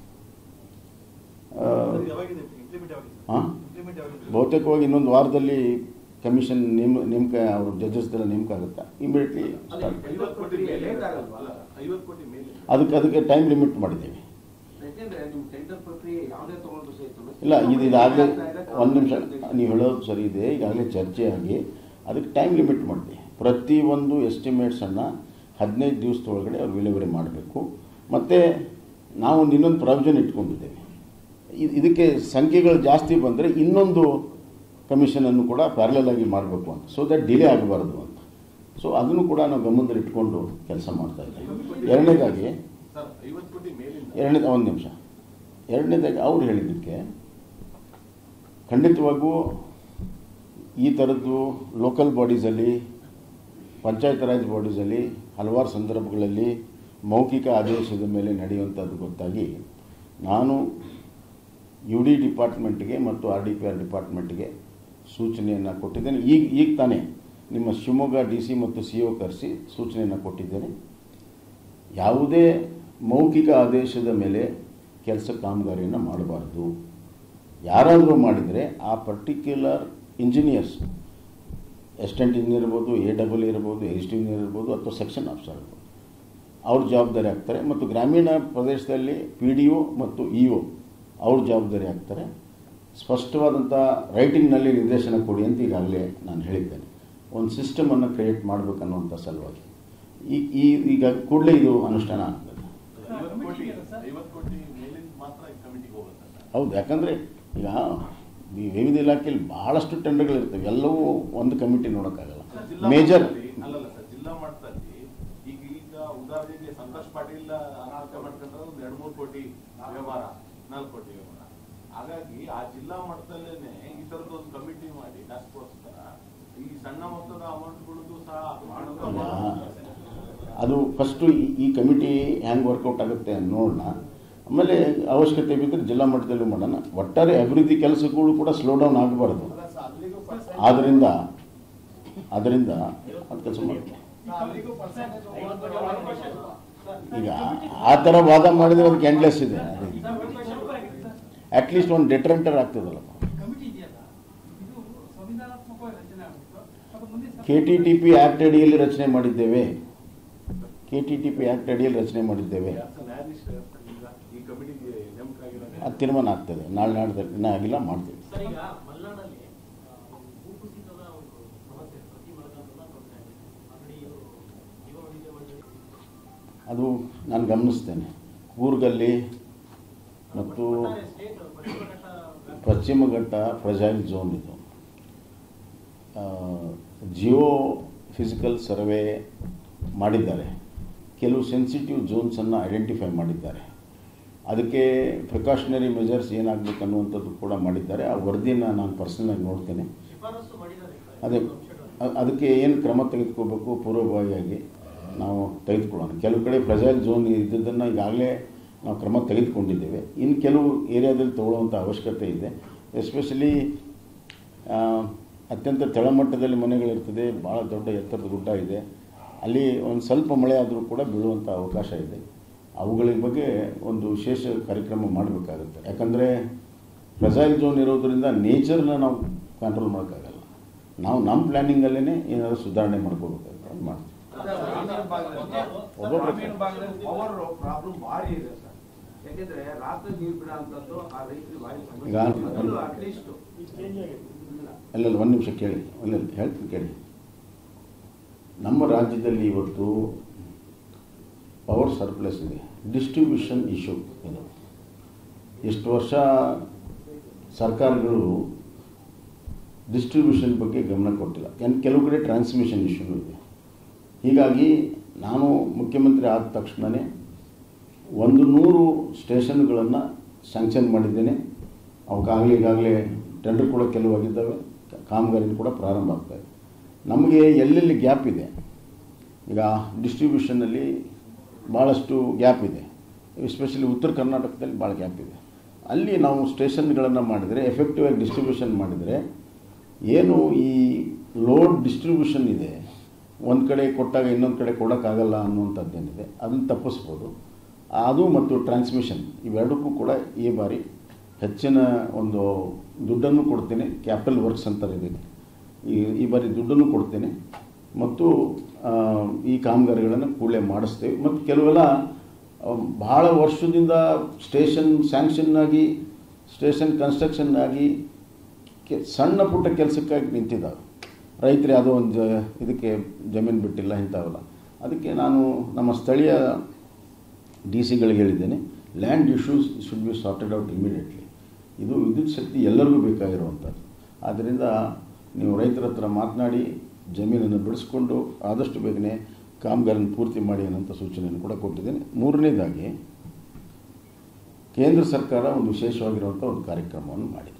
ಆ, ಹಾಂ ಬಹುತೇಕವಾಗಿ ಇನ್ನೊಂದು ವಾರದಲ್ಲಿ ಕಮಿಷನ್ ನೇಮ ನೇಮಕ ಅವರು ಜಡ್ಜಸ್ದೆಲ್ಲ ನೇಮಕ ಆಗುತ್ತೆ ಇಮಿಡಿಯೇಟ್ಲಿ ಸ್ಟಾರ್ಟ್
ಐವತ್ತು ಕೋಟಿ ಮೇಲೆ ಅಲ್ಲ ಐವತ್ತು ಕೋಟಿ ಮೇಲೆ
ಅದಕ್ಕೆ ಅದಕ್ಕೆ ಟೈಮ್ ಲಿಮಿಟ್ ಮಾಡಿದ್ದೇವೆ
ಯಾಕೆಂದ್ರೆ ನಿಮ್ ಟೆಂಡರ್ ಪ್ರಕ್ರಿಯೆ ಯಾವುದೇ ತಗೊಂಡ್ರು ಸಹಿತ
ಇಲ್ಲ ಇದು ಇದಾಗಲೇ ಒಂದು ನಿಮಿಷ ನೀವು ಹೇಳೋದು ಸರಿ ಇದೆ ಈಗಾಗಲೇ ಚರ್ಚೆ ಆಗಿ ಅದಕ್ಕೆ ಟೈಮ್ ಲಿಮಿಟ್ ಮಾಡಿದೆ ಪ್ರತಿಯೊಂದು ಎಸ್ಟಿಮೇಟ್ಸನ್ನು ಹದಿನೈದು ದಿವಸದೊಳಗಡೆ ಅವ್ರು ವಿಲೇವರಿ ಮಾಡಬೇಕು ಮತ್ತು ನಾವು ಒಂದು ಇನ್ನೊಂದು ಪ್ರಾವಿಷನ್ ಇಟ್ಕೊಂಡಿದ್ದೇವೆ ಇದ್- ಇದಕ್ಕೆ ಸಂಖ್ಯೆಗಳು ಜಾಸ್ತಿ ಬಂದರೆ ಇನ್ನೊಂದು ಕಮಿಷನನ್ನು ಕೂಡ ಪ್ಯಾರಲಲ್ ಆಗಿ ಮಾಡಬೇಕು ಅಂತ ಸೊ ದಟ್ ಡಿಲೇ ಆಗಬಾರ್ದು ಅಂತ ಸೊ ಅದನ್ನು ಕೂಡ ನಾವು ಗಮನದಲ್ಲಿ ಇಟ್ಕೊಂಡು ಕೆಲಸ ಮಾಡ್ತಾ ಇದ್ದೀವಿ ಎರಡನೇದಾಗಿ
ಸರ್ ಐವತ್ತು ಕೋಟಿ ಮೇಲಿಂದ
ಎರಡನೇ ಒಂದು ನಿಮಿಷ ಎರಡನೇದಾಗಿ ಅವ್ರು ಹೇಳಿದ್ದಕ್ಕೆ ಖಂಡಿತವಾಗೂ ಈ ಥರದ್ದು ಲೋಕಲ್ ಬಾಡೀಸಲ್ಲಿ ಪಂಚಾಯತ್ ರಾಜ್ ಬಾಡೀಸಲ್ಲಿ ಹಲವಾರು ಸಂದರ್ಭಗಳಲ್ಲಿ ಮೌಖಿಕ ಆದೇಶದ ಮೇಲೆ ನಡೆಯುವಂಥದ್ದು ಗೊತ್ತಾಗಿ ನಾನು ಯು ಡಿ ಡಿಪಾರ್ಟ್ಮೆಂಟ್ಗೆ ಮತ್ತು ಆರ್ ಡಿ ಪಿ ಆರ್ ಡಿಪಾರ್ಟ್ಮೆಂಟ್ಗೆ ಸೂಚನೆಯನ್ನು ಕೊಟ್ಟಿದ್ದೇನೆ ಈಗ ಈಗ ತಾನೇ ನಿಮ್ಮ ಶಿವಮೊಗ್ಗ ಡಿ ಸಿ ಮತ್ತು ಸಿ ಒ ಕರೆಸಿ ಸೂಚನೆಯನ್ನು ಕೊಟ್ಟಿದ್ದೇನೆ ಯಾವುದೇ ಮೌಖಿಕ ಆದೇಶದ ಮೇಲೆ ಕೆಲಸ ಕಾಮಗಾರಿಯನ್ನು ಮಾಡಬಾರ್ದು ಯಾರಾದರೂ ಮಾಡಿದರೆ ಆ ಪರ್ಟಿಕ್ಯುಲರ್ ಇಂಜಿನಿಯರ್ಸ್ ಅಸಿಸ್ಟೆಂಟ್ ಇಂಜಿನಿಯರ್ ಇರ್ಬೋದು ಎ ಡಬಲ್ ಇರ್ಬೋದು ಎಸ್ ಟಿ ಇಂಜಿನಿಯರ್ ಇರ್ಬೋದು ಅಥವಾ ಸೆಕ್ಷನ್ ಆಫೀಸರ್ ಇರ್ಬೋದು ಅವ್ರ ಜವಾಬ್ದಾರಿ ಆಗ್ತಾರೆ ಮತ್ತು ಗ್ರಾಮೀಣ ಪ್ರದೇಶದಲ್ಲಿ ಪಿ ಡಿ ಒ ಮತ್ತು ಇ ಒ ಅವ್ರ ಜವಾಬ್ದಾರಿ ಆಗ್ತಾರೆ ಸ್ಪಷ್ಟವಾದಂಥ ರೈಟಿಂಗ್ನಲ್ಲಿ ನಿರ್ದೇಶನ ಕೊಡಿ ಅಂತ ಈಗಾಗಲೇ ನಾನು ಹೇಳಿದ್ದೇನೆ ಒಂದು ಸಿಸ್ಟಮನ್ನು ಕ್ರಿಯೇಟ್ ಮಾಡಬೇಕನ್ನುವಂಥ ಸಲುವಾಗಿ ಈ ಈ ಈಗ ಕೂಡಲೇ ಇದು ಅನುಷ್ಠಾನ ಆಗ್ತದೆ
ಐವತ್ತು ಕೋಟಿ ಐವತ್ತು ಕೋಟಿ ಮೇಲಿಂದ ಮಾತ್ರ ಈ ಕಮಿಟಿಗೆ ಹೋಗುತ್ತೆ ಸರ್
ಹೌದು ಯಾಕಂದರೆ ಈಗ ಈ ವಿವಿಧ ಇಲಾಖೆಯಲ್ಲಿ ಭಾಳಷ್ಟು ಟೆಂಡರ್ಗಳಿರ್ತವೆ ಎಲ್ಲವೂ ಒಂದು ಕಮಿಟಿ ನೋಡೋಕ್ಕಾಗಲ್ಲ
ಜಿಲ್ಲಾ
ಮೇಜರ್
ಮಟ್ಟದಲ್ಲಿ- ಅಲ್ಲಲ್ಲ ಸರ್ ಜಿಲ್ಲಾ ಮಟ್ಟದಲ್ಲಿ ಈಗ ಈಗ ಉದಾಹರಣೆಗೆ ಸಂತೋಷ್ ಪಾಟೀಲ್ ಅನಾಹುತ ಮಾಡ್ಕೊಂಡ್ರೆ ಒಂದು ಎರಡು ಮೂರು ಕೋಟಿ ವ್ಯವಹಾರ ನಾಲ್ಕು ಕೋಟಿ ವ್ಯವಹಾರ ಹಾಗಾಗಿ ಆ ಜಿಲ್ಲಾ ಮಟ್ಟದಲ್ಲೇನೆ ಈ ತರದ ಒಂದು ಕಮಿಟಿ ಮಾಡಿ ಟಾಸ್ಕ್ ಫೋರ್ಸ್ ತರ ಈ ಸಣ್ಣ ಮೊತ್ತದ ಅಮೌಂಟ್ಗಳದ್ದು ಸಹ ಮಾಡೋದು
ಅಲ್ಲ, ಅದು ಫಸ್ಟು ಈ ಕಮಿಟಿ ಹ್ಯಾಂಗೆ ವರ್ಕೌಟ್ ಆಗುತ್ತೆ ನೋಡೋಣ ಆಮೇಲೆ ಅವಶ್ಯಕತೆ ಬಿದ್ದರೆ ಜಿಲ್ಲಾ ಮಟ್ಟದಲ್ಲಿ ಮಾಡೋಣ ಒಟ್ಟಾರೆ ಅಭಿವೃದ್ಧಿ ಕೆಲಸಗಳು ಕೂಡ ಸ್ಲೋ ಡೌನ್ ಆಗಬಾರ್ದು ಆದ್ದರಿಂದ ಅದರಿಂದ ಅದು ಕೆಲಸ ಮಾಡ್ತೀವಿ ಈಗ ಆ ಥರ ವಾದ ಮಾಡಿದರೆ ಅದಕ್ಕೆ ಎಂಡ್ಲೆಸ್ ಇದೆ ಅಟ್ಲೀಸ್ಟ್ ಒಂದು ಡೆಟ್ರೆಂಟರ್ ಆಗ್ತದಲ್ಲಪ್ಪ
ಕಮಿಟಿ ಇದೆಯಲ್ಲ ಇದು ಸಂವಿಧಾನಾತ್ಮಕವಾಗಿ ರಚನೆ ಆಗಬೇಕು ಅದು ಮುಂದೆ
K T T P act ಅಡಿಯಲ್ಲಿ ರಚನೆ ಮಾಡಿದ್ದೇವೆ K T T P act ಅಡಿಯಲ್ಲಿ ರಚನೆ ಮಾಡಿದ್ದೇವೆ
ನ್ಯಾಯಾಧೀಶ ಈಗ ಈ ಕಮಿಟಿಗೆ ನೇಮಕ ಆಗಿರೋದು
ಅದು ತೀರ್ಮಾನ ಆಗ್ತದೆ ನಾಳೆ ನಾಡ್ದಲ್ಲಿ ಇನ್ನೂ ಆಗಿಲ್ಲ ಮಾಡ್ತೀವಿ
ಸರ್ ಈಗ ಮಲೆನಾಡಲ್ಲಿ ಆ, ಭೂಕುಸಿತದ ಒಂದು ಸಮಸ್ಯೆ ಪ್ರತಿ ಮಳೆಗಾಲದಲ್ಲ ತೊಂದರೆ ಆಗಿದೆ ಆಲ್ರೆಡಿ ಇದು ಜೀವ ವೈದ್ಯ ಮಂಡಳಿ
ಅದು ನಾನು ಗಮನಿಸ್ತೇನೆ ಕೂರ್ಗಲ್ಲಿ ಮತ್ತು
ಒಟ್ಟಾರೆ ಸ್ಟೇಟ್ ಪಶ್ಚಿಮ ಘಟ್ಟ ವ್ಯಾಪ್ತಿ
ಪಶ್ಚಿಮ ಘಟ್ಟ ಫ್ರಜೈಲ್ ಝೋನ್ ಇದು ಜಿಯೋ ಫಿಸಿಕಲ್ ಸರ್ವೆ ಮಾಡಿದ್ದಾರೆ ಕೆಲವು ಸೆನ್ಸಿಟಿವ್ ಝೋನ್ಸನ್ನು ಐಡೆಂಟಿಫೈ ಮಾಡಿದ್ದಾರೆ ಅದಕ್ಕೆ ಪ್ರಿಕಾಷನರಿ ಮೆಜರ್ಸ್ ಏನಾಗಬೇಕು ಅನ್ನುವಂಥದ್ದು ಕೂಡ ಮಾಡಿದ್ದಾರೆ ಆ ವರದಿಯನ್ನು ನಾನು ಪರ್ಸನಲಾಗಿ ನೋಡ್ತೇನೆ
ಶಿಫಾರಸು ಮಾಡಿದ್ದಾರೆ
ಅದೇ ಅ- ಅದಕ್ಕೆ ಏನು ಕ್ರಮ ತೆಗೆದುಕೋಬೇಕು ಪೂರ್ವಭಾವಿಯಾಗಿ ನಾವು ತೆಗೆದುಕೊಳ್ಳೋಣ ಕೆಲವು ಕಡೆ ಫ್ರಜೈಲ್ ಝೋನ್ ಇದ್ದದ್ದನ್ನು ಈಗಾಗಲೇ ನಾವು ಕ್ರಮ ತೆಗೆದುಕೊಂಡಿದ್ದೇವೆ ಇನ್ನು ಕೆಲವು ಏರಿಯಾದಲ್ಲಿ ತಗೊಳ್ಳುವಂಥ ಅವಶ್ಯಕತೆ ಇದೆ ಎಸ್ಪೆಷಲಿ ಅತ್ಯಂತ ತೆಳಮಟ್ಟದಲ್ಲಿ ಮನೆಗಳಿರ್ತದೆ ಭಾಳ ದೊಡ್ಡ ಎತ್ತರದ ಗುಡ್ಡ ಇದೆ ಅಲ್ಲಿ ಒಂದು ಸ್ವಲ್ಪ ಮಳೆ ಆದರೂ ಕೂಡ ಬೀಳುವಂಥ ಅವಕಾಶ ಇದೆ ಅವುಗಳ ಬಗ್ಗೆ ಒಂದು ವಿಶೇಷ ಕಾರ್ಯಕ್ರಮ ಮಾಡಬೇಕಾಗುತ್ತೆ ಯಾಕಂದರೆ ಫ್ರಜೈಲ್ ಝೋನ್ ಇರೋದ್ರಿಂದ ನೇಚರ್ನ ನಾವು ಕಂಟ್ರೋಲ್ ಮಾಡೋಕ್ಕಾಗಲ್ಲ ನಾವು ನಮ್ಮ ಪ್ಲ್ಯಾನಿಂಗಲ್ಲೇ ಏನಾದರೂ ಸುಧಾರಣೆ ಮಾಡ್ಕೋಬೇಕಾಗುತ್ತೆ ಅದು ಮಾಡ್ತೀವಿ
ಗ್ರಾಮೀಣ ಭಾಗದಲ್ಲಿ
ಒಬ್ಬೊಬ್ರು
ಗ್ರಾಮೀಣ ಭಾಗದಲ್ಲಿ ಪವರ್ ಪ್ರಾಬ್ಲಮ್ ಭಾರಿ ಇದೆ ಸರ್ ಯಾಕೆಂದ್ರೆ ರಾತ್ರಿ ನೀರು ಬಿಡ ಅಂತಂದು ಆ ರೈತರಿಗೆ ಭಾರಿ
ಈಗ
ಸಮಸ್ಯೆ ಅದರಲ್ಲೂ ಅಟ್ಲೀಸ್ಟ್
ಅಲ್ಲಲ್ಲ ಒಂದು ನಿಮಿಷ ಕೇಳಿ ಅಲ್ಲ ಹೇಳ್ತೀನಿ ಕೇಳಿ ನಮ್ಮ ರಾಜ್ಯದಲ್ಲಿ ಇವತ್ತು ಪವರ್ ಸರ್ಪ್ಲಸ್ ಇದೆ ಡಿಸ್ಟ್ರಿಬ್ಯೂಷನ್ ಇಶ್ಯೂ ಇದು ಎಷ್ಟು ವರ್ಷ ಸರ್ಕಾರಗಳು ಡಿಸ್ಟ್ರಿಬ್ಯೂಷನ್ ಬಗ್ಗೆ ಗಮನ ಕೊಟ್ಟಿಲ್ಲ ಯಾಕೆ ಕೆಲವು ಕಡೆ ಟ್ರಾನ್ಸ್ಮಿಷನ್ ಇಶ್ಯೂನೂ ಇದೆ ಹೀಗಾಗಿ ನಾನು ಮುಖ್ಯಮಂತ್ರಿ ಆದ ತಕ್ಷಣವೇ ಒಂದು ನೂರು ಸ್ಟೇಷನ್ಗಳನ್ನು ಸ್ಯಾಂಕ್ಷನ್ ಮಾಡಿದ್ದೇನೆ ಅವಕ್ಕಾಗಲೇ ಈಗಾಗಲೇ ಟೆಂಡರ್ ಕೂಡ ಕೆಲವಾಗಿದ್ದಾವೆ ಕಾಮಗಾರಿ ಕೂಡ ಪ್ರಾರಂಭ ಆಗ್ತಾಯಿದೆ ನಮಗೆ ಎಲ್ಲೆಲ್ಲಿ ಗ್ಯಾಪ್ ಇದೆ ಈಗ ಡಿಸ್ಟ್ರಿಬ್ಯೂಷನ್ನಲ್ಲಿ ಭಾಳಷ್ಟು ಗ್ಯಾಪ್ ಇದೆ ಎಸ್ಪೆಷಲಿ ಉತ್ತರ ಕರ್ನಾಟಕದಲ್ಲಿ ಭಾಳ ಗ್ಯಾಪ್ ಇದೆ ಅಲ್ಲಿ ನಾವು ಸ್ಟೇಷನ್ಗಳನ್ನು ಮಾಡಿದರೆ ಎಫೆಕ್ಟಿವ್ ಆಗಿ ಡಿಸ್ಟ್ರಿಬ್ಯೂಷನ್ ಮಾಡಿದರೆ ಏನು ಈ ಲೋಡ್ ಡಿಸ್ಟ್ರಿಬ್ಯೂಷನ್ ಇದೆ ಒಂದು ಕಡೆ ಕೊಟ್ಟಾಗ ಇನ್ನೊಂದು ಕಡೆ ಕೊಡೋಕ್ಕಾಗಲ್ಲ ಅನ್ನುವಂಥದ್ದೇನಿದೆ ಅದನ್ನು ತಪ್ಪಿಸ್ಬೋದು ಅದು ಮತ್ತು ಟ್ರಾನ್ಸ್ಮಿಷನ್ ಇವೆರಡಕ್ಕೂ ಕೂಡ ಈ ಬಾರಿ ಹೆಚ್ಚಿನ ಒಂದು ದುಡ್ಡನ್ನು ಕೊಡ್ತೇನೆ ಕ್ಯಾಪಿಟಲ್ ವರ್ಕ್ಸ್ ಅಂತಾರೆ ಇದಕ್ಕೆ ಈ ಈ ಬಾರಿ ದುಡ್ಡನ್ನು ಕೊಡ್ತೇನೆ ಮತ್ತು ಆ, ಈ ಕಾಮಗಾರಿಗಳನ್ನು ಕೂಡಲೇ ಮಾಡಿಸ್ತೇವೆ ಮತ್ತು ಕೆಲವೆಲ್ಲ ಆ, ಭಾಳ ವರ್ಷದಿಂದ ಸ್ಟೇಷನ್ ಸ್ಯಾಂಕ್ಷನ್ ಆಗಿ ಸ್ಟೇಷನ್ ಕನ್ಸ್ಟ್ರಕ್ಷನ್ ಆಗಿ ಕೆ ಸಣ್ಣ ಪುಟ್ಟ ಕೆಲಸಕ್ಕಾಗಿ ನಿಂತಿದ್ದಾವೆ ರೈತರು ಯಾವುದೋ ಒಂದು ಜ- ಇದಕ್ಕೆ ಜಮೀನು ಬಿಟ್ಟಿಲ್ಲ ಇಂಥವಲ್ಲ ಅದಕ್ಕೆ ನಾನು ನಮ್ಮ ಸ್ಥಳೀಯ ಡಿ ಸಿಗಳಿಗೆ ಹೇಳಿದ್ದೇನೆ land issues should be sorted out immediately ಇದು ವಿದ್ಯುತ್ ಶಕ್ತಿ ಎಲ್ಲರಿಗೂ ಬೇಕಾಗಿರುವಂಥದ್ದು ಆದ್ದರಿಂದ ನೀವು ರೈತರ ಹತ್ರ ಮಾತನಾಡಿ ಜಮೀನನ್ನು ಬಿಡಿಸ್ಕೊಂಡು ಆದಷ್ಟು ಬೇಗನೆ ಕಾಮಗಾರಿನ ಪೂರ್ತಿ ಮಾಡಿ ಅನ್ನೋಂಥ ಸೂಚನೆಯನ್ನು ಕೂಡ ಕೊಟ್ಟಿದ್ದೇನೆ ಮೂರನೇದಾಗಿ ಕೇಂದ್ರ ಸರ್ಕಾರ ಒಂದು ವಿಶೇಷವಾಗಿರುವಂಥ ಒಂದು ಕಾರ್ಯಕ್ರಮವನ್ನು ಮಾಡಿದೆ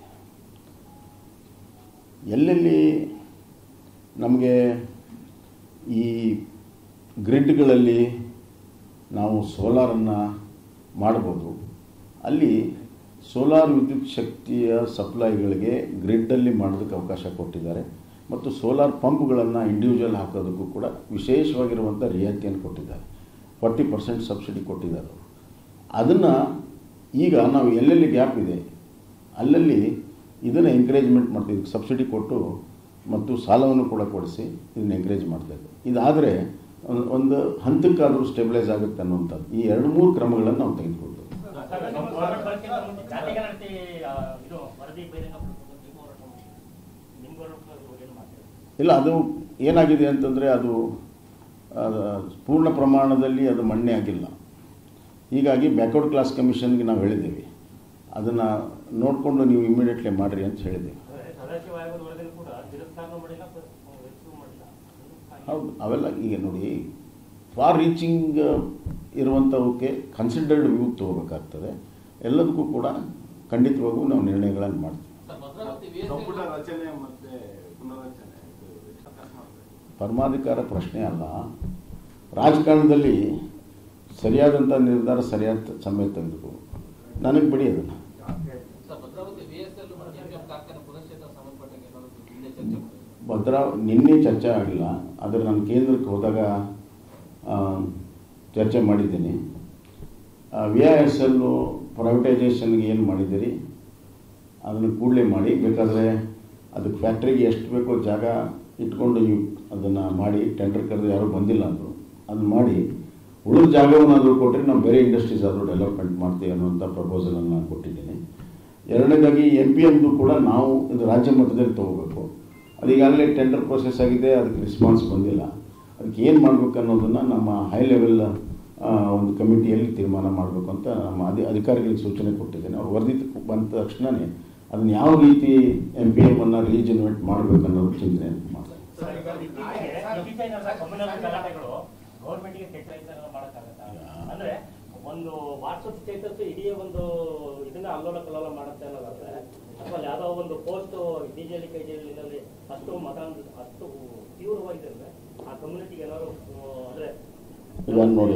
ಎಲ್ಲೆಲ್ಲಿ ನಮಗೆ ಈ ಗ್ರಿಡ್ಗಳಲ್ಲಿ ನಾವು ಸೋಲಾರನ್ನು ಮಾಡ್ಬೋದು ಅಲ್ಲಿ ಸೋಲಾರ್ ವಿದ್ಯುತ್ ಶಕ್ತಿಯ ಸಪ್ಲೈಗಳಿಗೆ ಗ್ರಿಡ್ಡಲ್ಲಿ ಮಾಡೋದಕ್ಕೆ ಅವಕಾಶ ಕೊಟ್ಟಿದ್ದಾರೆ ಮತ್ತು ಸೋಲಾರ್ ಪಂಪ್ಗಳನ್ನು ಇಂಡಿವಿಜುವಲ್ ಹಾಕೋದಕ್ಕೂ ಕೂಡ ವಿಶೇಷವಾಗಿರುವಂಥ ರಿಯಾಯಿತಿಯನ್ನು ಕೊಟ್ಟಿದ್ದಾರೆ ಫಾರ್ಟಿ ಪರ್ಸೆಂಟ್ ಸಬ್ಸಿಡಿ ಕೊಟ್ಟಿದ್ದಾರೆ ಅವರು ಅದನ್ನು ಈಗ ನಾವು ಎಲ್ಲೆಲ್ಲಿ ಗ್ಯಾಪ್ ಇದೆ ಅಲ್ಲಲ್ಲಿ ಇದನ್ನು ಎಂಕರೇಜ್ಮೆಂಟ್ ಮಾಡ್ತೀವಿ ಸಬ್ಸಿಡಿ ಕೊಟ್ಟು ಮತ್ತು ಸಾಲವನ್ನು ಕೂಡ ಕೊಡಿಸಿ ಇದನ್ನು ಎಂಕರೇಜ್ ಮಾಡ್ತಾಯಿದ್ದೆ ಇದಾದರೆ ಒಂದು ಒಂದು ಹಂತಕ್ಕಾದರೂ ಸ್ಟೆಬಿಲೈಸ್ ಆಗುತ್ತೆ ಅನ್ನುವಂಥದ್ದು ಈ ಎರಡು ಮೂರು ಕ್ರಮಗಳನ್ನು ನಾವು ತೆಗೆದುಕೊಳ್ತೇವೆ
ಸರ್, ನಮ್ಮ ಗೌರ್ಮೆಂಟ್ ಬರೋಕ್ಕಿಂತ ಮುಂಚೆ ಜಾತಿ ಗಣತಿ ಆ, ಇದು ವರದಿ ಬಹಿರಂಗ ಪಡಿಸೋದು ನಿಮ್ಮ ಹೋರಾಟ ಮಾಡಿ. ನಿಮ್ಮ ಗೌರ್ಮೆಂಟ್ ಏನು ಮಾಡ್ತೀರಿ
ಇಲ್ಲ ಅದು ಏನಾಗಿದೆ ಅಂತಂದರೆ ಅದು ಆ, ಪೂರ್ಣ ಪ್ರಮಾಣದಲ್ಲಿ ಅದು ಮಣ್ಣೆ ಆಗಿಲ್ಲ ಹೀಗಾಗಿ ಬ್ಯಾಕ್ವರ್ಡ್ ಕ್ಲಾಸ್ ಕಮಿಷನ್ಗೆ ನಾವು ಹೇಳಿದ್ದೀವಿ ಅದನ್ನು ನೋಡಿಕೊಂಡು ನೀವು ಇಮಿಡಿಯೇಟ್ಲಿ ಮಾಡಿರಿ ಅಂತ ಹೇಳಿದೆ
ಸದಾಶಿವ ಆಯೋಗದ ವರದಿನೂ ಕೂಡ ತಿರಸ್ಕಾರನೂ ಮಾಡಿಲ್ಲ ವೆಚ್ಚವೂ ಮಾಡಿಲ್ಲ
ಹೌದು ಅವೆಲ್ಲ ಈಗ ನೋಡಿ ಫಾರ್ ರೀಚಿಂಗ್ ಇರುವಂಥವಕ್ಕೆ ಕನ್ಸಿಡರ್ಡ್ ವ್ಯೂ ತಗೋಬೇಕಾಗ್ತದೆ ಎಲ್ಲದಕ್ಕೂ ಕೂಡ ಖಂಡಿತವಾಗೂ ನಾವು ನಿರ್ಣಯಗಳನ್ನು ಮಾಡ್ತೀವಿ
ಸಂಪುಟ ರಚನೆ ಮತ್ತೆ ಪುನರ್ರಚನೆ ಇದು discuss ಮಾಡ್ಬೇಕು.
ಪರಮಾಧಿಕಾರ ಪ್ರಶ್ನೆ ಅಲ್ಲ ರಾಜಕಾರಣದಲ್ಲಿ ಸರಿಯಾದಂಥ ನಿರ್ಧಾರ ಸರಿಯಾದ ಸಮಯ ತೆಗೆದುಕೋ ನನಗೆ ಬಿಡಿ ಅದನ್ನು
sir Bhadravati V S L ಮತ್ತು ಎಂಪಿಎಂ ಕಾರ್ಖಾನೆ ಪುನಶ್ಚೇತನ ಸಂಬಂಧಪಟ್ಟಂಗೆ ಏನಾದ್ರು ಹಿಂದೆ ಚರ್ಚೆ ಮಾಡಿದ್ರಾ?
ಭದ್ರಾ ನಿನ್ನೆ ಚರ್ಚೆ ಆಗಿಲ್ಲ ಆದರೆ ನಾನು ಕೇಂದ್ರಕ್ಕೆ ಹೋದಾಗ ಆ, ಚರ್ಚೆ ಮಾಡಿದ್ದೀನಿ ವಿ ಐ ಎಸ್ ಎಲ್ಲು ಪ್ರೈವೇಟೈಸೇಷನ್ಗೆ ಏನು ಮಾಡಿದ್ದೀರಿ ಅದನ್ನು ಕೂಡಲೇ ಮಾಡಿ ಬೇಕಾದರೆ ಅದಕ್ಕೆ ಫ್ಯಾಕ್ಟ್ರಿಗೆ ಎಷ್ಟು ಬೇಕೋ ಜಾಗ ಇಟ್ಕೊಂಡು ನೀವು ಅದನ್ನು ಮಾಡಿ ಟೆಂಡರ್ ಕರೆದು ಯಾರೂ ಬಂದಿಲ್ಲ ಅಂದರು ಅದನ್ನು ಮಾಡಿ ಉಳಿದ ಜಾಗವನ್ನಾದರೂ ಕೊಟ್ಟರೆ ನಾವು ಬೇರೆ ಇಂಡಸ್ಟ್ರೀಸ್ ಆದರೂ ಡೆವಲಪ್ಮೆಂಟ್ ಮಾಡ್ತೀವಿ ಅನ್ನುವಂಥ ಪ್ರಪೋಸಲನ್ನು ನಾನು ಕೊಟ್ಟಿದ್ದೀನಿ ಎರಡನೇದಾಗಿ ಎಮ್ ಪಿ ಎಮ್ದು ಕೂಡ ನಾವು ಇದು ರಾಜ್ಯ ಮಟ್ಟದಲ್ಲಿ ತೊಗೋಬೇಕು ಅದೀಗಾಗಲೇ ಟೆಂಡರ್ ಪ್ರೋಸೆಸ್ ಆಗಿದೆ ಅದಕ್ಕೆ ರೆಸ್ಪಾನ್ಸ್ ಬಂದಿಲ್ಲ ಅದಕ್ಕೆ ಏನು ಮಾಡಬೇಕು ಅನ್ನೋದನ್ನು ನಮ್ಮ ಹೈ ಲೆವೆಲ್ ಒಂದು ಕಮಿಟಿಯಲ್ಲಿ ತೀರ್ಮಾನ ಮಾಡಬೇಕು ಅಂತ ನಮ್ಮ ಅಧಿ ಅಧಿಕಾರಿಗಳಿಗೆ ಸೂಚನೆ ಕೊಟ್ಟಿದ್ದೇನೆ ಅವ್ರು ವರದಿ ತ- ಬಂದ ತಕ್ಷಣವೇ ಅದನ್ನು ಯಾವ ರೀತಿ ಎಮ್ ಪಿ ಎಮ್ಮನ್ನು ರೀಜನ್ವೇಟ್ ಮಾಡಬೇಕು ಅನ್ನೋದು ಚಿಂತನೆ ಮಾಡ್ತಾರೆ
ಸರ್, ಈಗ ಇತ್ತೀಚೆಗೆ ಇತ್ತೀಚೆಗೆ ನಡೆದ ಕಮ್ಯುನಲ್ ಗಲಾಟೆಗಳು ಗೌರ್ಮೆಂಟ್ಗೆ ಕೆಟ್ಟ ರೀತಿಯಲ್ಲಿ ಮಾಡಕ್ಕಾಗತ್ತಾ ಅಂದ್ರೆ ಒಂದು ವಾಟ್ಸಪ್ ಸ್ಟೇಟಸ್ ಇಡೀ ಒಂದು ಇದನ್ನ ಅಲ್ಲೋಲ ಕಲ್ಲೋಲ ಮಾಡುತ್ತೆ ಅನ್ನೋದಾದ್ರೆ ಅಥವಾ ಯಾವ್ದೋ ಒಂದು ಪೋಸ್ಟ್ ಡಿಜೆಲಿ ಕೈಜೆಲಿನಲ್ಲಿ ಅಷ್ಟು ಮತ ಅಷ್ಟು ತೀವ್ರವಾಗಿದೆ ಅಂದ್ರೆ ಆ ಕಮ್ಯುನಿಟಿಗೆ ಏನಾದ್ರು ಆ, ಅಂದ್ರೆ
ಈಗ ನೋಡಿ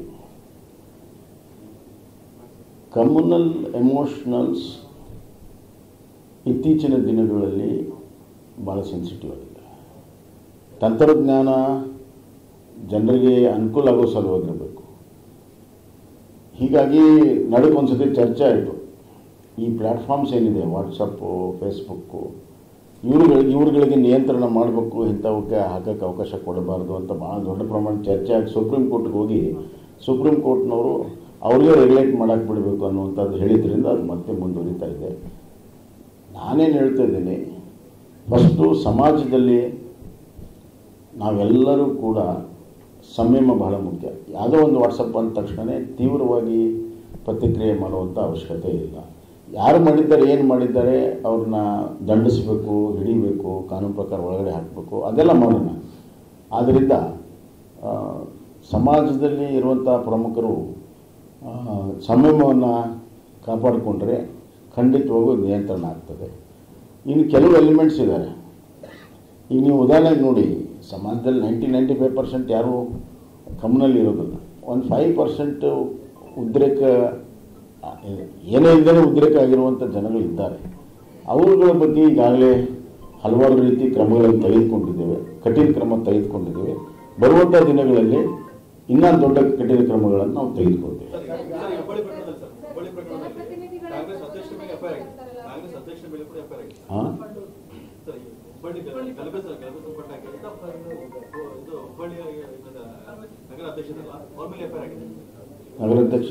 ಕಮ್ಯುನಲ್ ಎಮೋಷನಲ್ಸ್ ಇತ್ತೀಚಿನ ದಿನಗಳಲ್ಲಿ ಭಾಳ ಸೆನ್ಸಿಟಿವ್ ಆಗಿದೆ ತಂತ್ರಜ್ಞಾನ ಜನರಿಗೆ ಅನುಕೂಲ ಆಗೋ ಸಲುವಾಗಿರಬೇಕು ಹೀಗಾಗಿ ನಡುವೆ ಒಂದ್ಸತಿ ಚರ್ಚೆ ಆಯಿತು ಈ ಪ್ಲ್ಯಾಟ್ಫಾರ್ಮ್ಸ್ ಏನಿದೆ ವಾಟ್ಸಪ್ಪು ಫೇಸ್ಬುಕ್ಕು ಇವ್ರುಗಳಿಗೆ ಇವ್ರುಗಳಿಗೆ ನಿಯಂತ್ರಣ ಮಾಡಬೇಕು ಇಂಥವಕ್ಕೆ ಹಾಕೋಕ್ಕೆ ಅವಕಾಶ ಕೊಡಬಾರ್ದು ಅಂತ ಭಾಳ ದೊಡ್ಡ ಪ್ರಮಾಣ ಚರ್ಚೆ ಆಗಿ ಸುಪ್ರೀಂ ಕೋರ್ಟ್ಗೆ ಹೋಗಿ ಸುಪ್ರೀಂ ಕೋರ್ಟ್ನವರು ಅವ್ರಿಗೆ ರೆಗ್ಯುಲೇಟ್ ಮಾಡಕ್ಕೆ ಬಿಡಬೇಕು ಅನ್ನುವಂಥದ್ದು ಹೇಳಿದ್ರಿಂದ ಅದು ಮತ್ತೆ ಮುಂದುವರಿತಾ ಇದೆ ನಾನೇನು ಹೇಳ್ತಾ ಇದ್ದೀನಿ ಫಸ್ಟು ಸಮಾಜದಲ್ಲಿ ನಾವೆಲ್ಲರೂ ಕೂಡ ಸಂಯಮ ಬಹಳ ಮುಖ್ಯ ಯಾವುದೋ ಒಂದು ವಾಟ್ಸಪ್ ಅಂದ ತಕ್ಷಣ ತೀವ್ರವಾಗಿ ಪ್ರತಿಕ್ರಿಯೆ ಮಾಡುವಂಥ ಅವಶ್ಯಕತೆ ಇಲ್ಲ ಯಾರು ಮಾಡಿದ್ದಾರೆ ಏನು ಮಾಡಿದ್ದಾರೆ ಅವ್ರನ್ನ ದಂಡಿಸಬೇಕು ಹಿಡಿಬೇಕು ಕಾನೂನು ಪ್ರಕಾರ ಒಳಗಡೆ ಹಾಕಬೇಕು ಅದೆಲ್ಲ ಮಾಡೋಣ ಆದ್ದರಿಂದ ಆ, ಸಮಾಜದಲ್ಲಿ ಇರುವಂಥ ಪ್ರಮುಖರು ಆ, ಸಂಯಮವನ್ನು ಕಾಪಾಡಿಕೊಂಡ್ರೆ ಖಂಡಿತವಾಗೂ ನಿಯಂತ್ರಣ ಆಗ್ತದೆ ಇನ್ನು ಕೆಲವು ಎಲಿಮೆಂಟ್ಸ್ ಇದ್ದಾರೆ ಈಗ ನೀವು ಉದಾಹರಣೆಗೆ ನೋಡಿ ಸಮಾಜದಲ್ಲಿ ನೈಂಟಿ ನೈಂಟಿ ಫೈವ್ ಪರ್ಸೆಂಟ್ ಯಾರು ಕಮ್ಯುನಲ್ಲಿ ಇರೋದಿಲ್ಲ ಒಂದು ಫೈವ್ ಪರ್ಸೆಂಟ್ ಉದ್ರೇಕ ಆ, ಏನೇ ಇಲ್ಲದೇ ಉದ್ರೇಕ ಆಗಿರುವಂಥ ಜನಗಳಿದ್ದಾರೆ ಅವರುಗಳ ಬಗ್ಗೆ ಈಗಾಗಲೇ ಹಲವಾರು ರೀತಿ ಕ್ರಮಗಳನ್ನು ತೆಗೆದುಕೊಂಡಿದ್ದೇವೆ ಕಠಿಣ ಕ್ರಮ ತೆಗೆದುಕೊಂಡಿದ್ದೇವೆ ಬರುವಂಥ ದಿನಗಳಲ್ಲಿ ಇನ್ನೂ ದೊಡ್ಡ ಕಠಿಣ ಕ್ರಮಗಳನ್ನು ನಾವು ತೆಗೆದುಕೊಳ್ತೇವೆ
ಸರ್, ಸರ್, ಈ ಹುಬ್ಬಳ್ಳಿ ಪ್ರಕರಣದಲ್ಲಿ ಸರ್ ಹುಬ್ಬಳ್ಳಿ ಪ್ರಕರಣದಲ್ಲಿ ಕಾಂಗ್ರೆಸ್ ಅಧ್ಯಕ್ಷರ ಮೇಲೆ ಎಫ್ಐಆರ್ ಆಗಿದೆ ಕಾಂಗ್ರೆಸ್ ಅಧ್ಯಕ್ಷರ ಮೇಲೆ ಕೂಡ ಎಫ್ಐಆರ್ ಆಗಿದೆ
ಹಾಂ
ಸರ್ ಈ ಹುಬ್ಬಳ್ಳಿ ಗಲ- ಗಲಭೆ ಸರ್ ಗಲಭೆ ಸಂಪಟ್ಟಾಗಿ ಇದು ಹುಬ್ಬಳ್ಳಿಯ ಇದನ್ನ ನಗರ ಅಧ್ಯಕ್ಷರಲ್ಲ ಅವ್ರ ಮೇಲೆ ಎಫ್ಐಆರ್ ಆಗಿದೆ
ನಗರಾಧ್ಯಕ್ಷ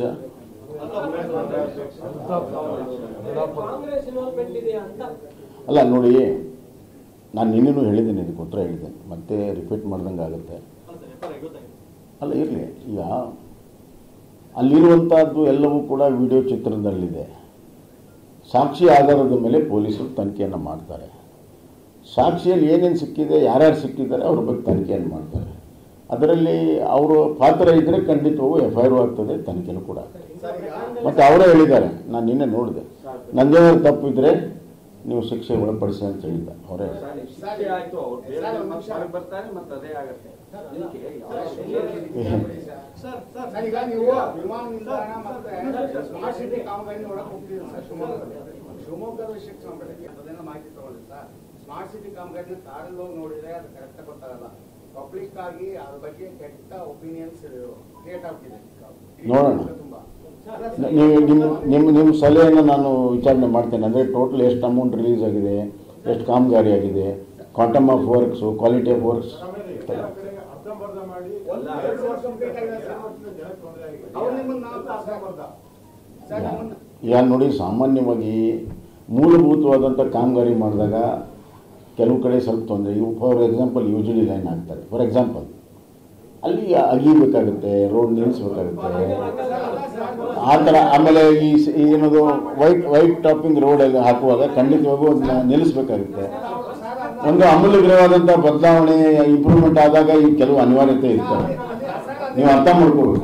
ಕಾಂಗ್ರೆಸ್ ಇನ್ವಾಲ್ವ್ಮೆಂಟ್ ಇದೆಯಾ ಅಂತ
ಅಲ್ಲ ನೋಡಿ ನಾನು ನಿನ್ನೆನೂ ಹೇಳಿದ್ದೀನಿ ಇದಕ್ಕೆ ಉತ್ತರ ಹೇಳಿದ್ದೇನೆ ಮತ್ತೆ ರಿಪೀಟ್ ಮಾಡ್ದಂಗೆ ಆಗುತ್ತೆ
ಅಲ್ಲ ಸರ್ ಎಫ್ಐಆರ್ ಇವತ್ತಾಗಿದೆ
ಅಲ್ಲ ಇರಲಿ ಈಗ ಅಲ್ಲಿರುವಂಥದ್ದು ಎಲ್ಲವೂ ಕೂಡ ವಿಡಿಯೋ ಚಿತ್ರಣದಲ್ಲಿದೆ ಸಾಕ್ಷಿ ಆಧಾರದ ಮೇಲೆ ಪೊಲೀಸರು ತನಿಖೆಯನ್ನು ಮಾಡ್ತಾರೆ ಸಾಕ್ಷಿಯಲ್ಲಿ ಏನೇನು ಸಿಕ್ಕಿದೆ ಯಾರ್ಯಾರು ಸಿಕ್ಕಿದ್ದಾರೆ ಅವ್ರ ಬಗ್ಗೆ ತನಿಖೆಯನ್ನು ಮಾಡ್ತಾರೆ ಅದರಲ್ಲಿ ಅವರು ಪಾತ್ರ ಇದ್ದರೆ ಖಂಡಿತವಾಗೂ ಎಫ್ ಐ ಆರ್ ಆಗ್ತದೆ ತನಿಖೆನೂ ಕೂಡ ಆಗ್ತದೆ ಮತ್ತು ಅವರೇ ಹೇಳಿದ್ದಾರೆ ನಾನು ನಿನ್ನೆ ನೋಡಿದೆ ನಂದೇನಾದ್ರು ತಪ್ಪಿದ್ರೆ ನೀವು ಶಿಕ್ಷೆ ಒಳಪಡಿಸಿ ಅಂತ ಹೇಳಿದ್ದ ಅವರೇ
ಶಿಕ್ಷೆ ಆಯ್ತು ಅವ್ರು ಬೇರೆ ಮತ್ತೆ ಹೊರಗೆ ಬರ್ತಾರೆ ಮತ್ತೆ ಅದೇ ಆಗತ್ತೆ ಇದಕ್ಕೆ ಯಾವ
ಸರ್ ಸರ್ ಈಗ ನೀವು ವಿಮಾನ ನಿಲ್ದಾಣ ಮತ್ತೆ ಸ್ಮಾರ್ಟ್ ಸಿಟಿ ಕಾಮಗಾರಿ ನೋಡಕ್ ಹೋಗ್ತಿದ್ದೀರಿ ಸರ್ ಶಿವಮೊಗ್ಗದಲ್ಲಿ ಶಿವಮೊಗ್ಗದ ವಿಷಯಕ್ಕೆ ಸಂಬಂಧಪಟ್ಟ ಅದನ್ನ ಮಾಹಿತಿ ತಗೊಂಡ್ರಿ ಸರ್ ಸ್ಮಾರ್ಟ್ ಸಿಟಿ ಕಾಮಗಾರಿನ ಕಾರಲ್ಲಿ ಹೋಗಿ ನೋಡಿದ್ರೆ ಅದು ಕರೆಕ್ಟ್ ಗೊತ್ತಾಗಲ್ಲ ಪಬ್ಲಿಕ್ ಆಗಿ ಅದ್ರ ಬಗ್ಗೆ ಕೆಟ್ಟ ಒಪಿನಿಯನ್ಸ್ ಕ್ರಿಯೇಟ್ ಆಗ್ತಿದೆ
ನೋಡೋಣ.
ತುಂಬಾ
ನ- ನೀವು ನಿಮ್ಮ ನಿಮ್ಮ ನಿಮ್ಮ ಸಲಹೆಯನ್ನು ನಾನು ವಿಚಾರಣೆ ಮಾಡ್ತೇನೆ ಅಂದರೆ ಟೋಟಲ್ ಎಷ್ಟು ಅಮೌಂಟ್ ರಿಲೀಸ್ ಆಗಿದೆ ಎಷ್ಟು ಕಾಮಗಾರಿ ಆಗಿದೆ quantum of works quality of works
ಅರ್ಧಂಬರ್ಧ ಮಾಡಿ ಎರಡು ವರ್ಷ ಕಂಪ್ಲೀಟ್ ಆಗಿದೆ ಸರ್ ಅವ್ರು ನಿಮ್ಮನ್ನ ನಾಲ್ಕು ಅರ್ಧಂಬರ್ಧ ಸರ್ ನಿಮ್ಮನ್ನ
ಈಗ ನೋಡಿ ಸಾಮಾನ್ಯವಾಗಿ ಮೂಲಭೂತವಾದಂಥ ಕಾಮಗಾರಿ ಮಾಡಿದಾಗ ಕೆಲವು ಕಡೆ ಸ್ವಲ್ಪ ತೊಂದರೆ ಇವು for example U G D line ಹಾಕ್ತಾರೆ ಫಾರ್ ಎಕ್ಸಾಂಪಲ್ ಅಲ್ಲಿ ಅಗಿಬೇಕಾಗುತ್ತೆ ರೋಡ್ ನಿಲ್ಲಿಸ್ಬೇಕಾಗುತ್ತೆ ಆ ಥರ ಆಮೇಲೆ ಈ ಸ- ಈ ಏನದು ವೈಟ್ ವೈಟ್ ಟಾಪಿಂಗ್ ರೋಡಲ್ಲಿ ಹಾಕುವಾಗ ಖಂಡಿತವಾಗೂ ಅದನ್ನ ನಿಲ್ಲಿಸಬೇಕಾಗುತ್ತೆ ಒಂದು ಅಮೂಲ್ಯಕರವಾದಂಥ ಬದಲಾವಣೆ ಇಂಪ್ರೂವ್ಮೆಂಟ್ ಆದಾಗ ಈ ಕೆಲವು ಅನಿವಾರ್ಯತೆ ಇರ್ತವೆ ನೀವು ಅರ್ಥ ಮಾಡ್ಕೋಬೇಕು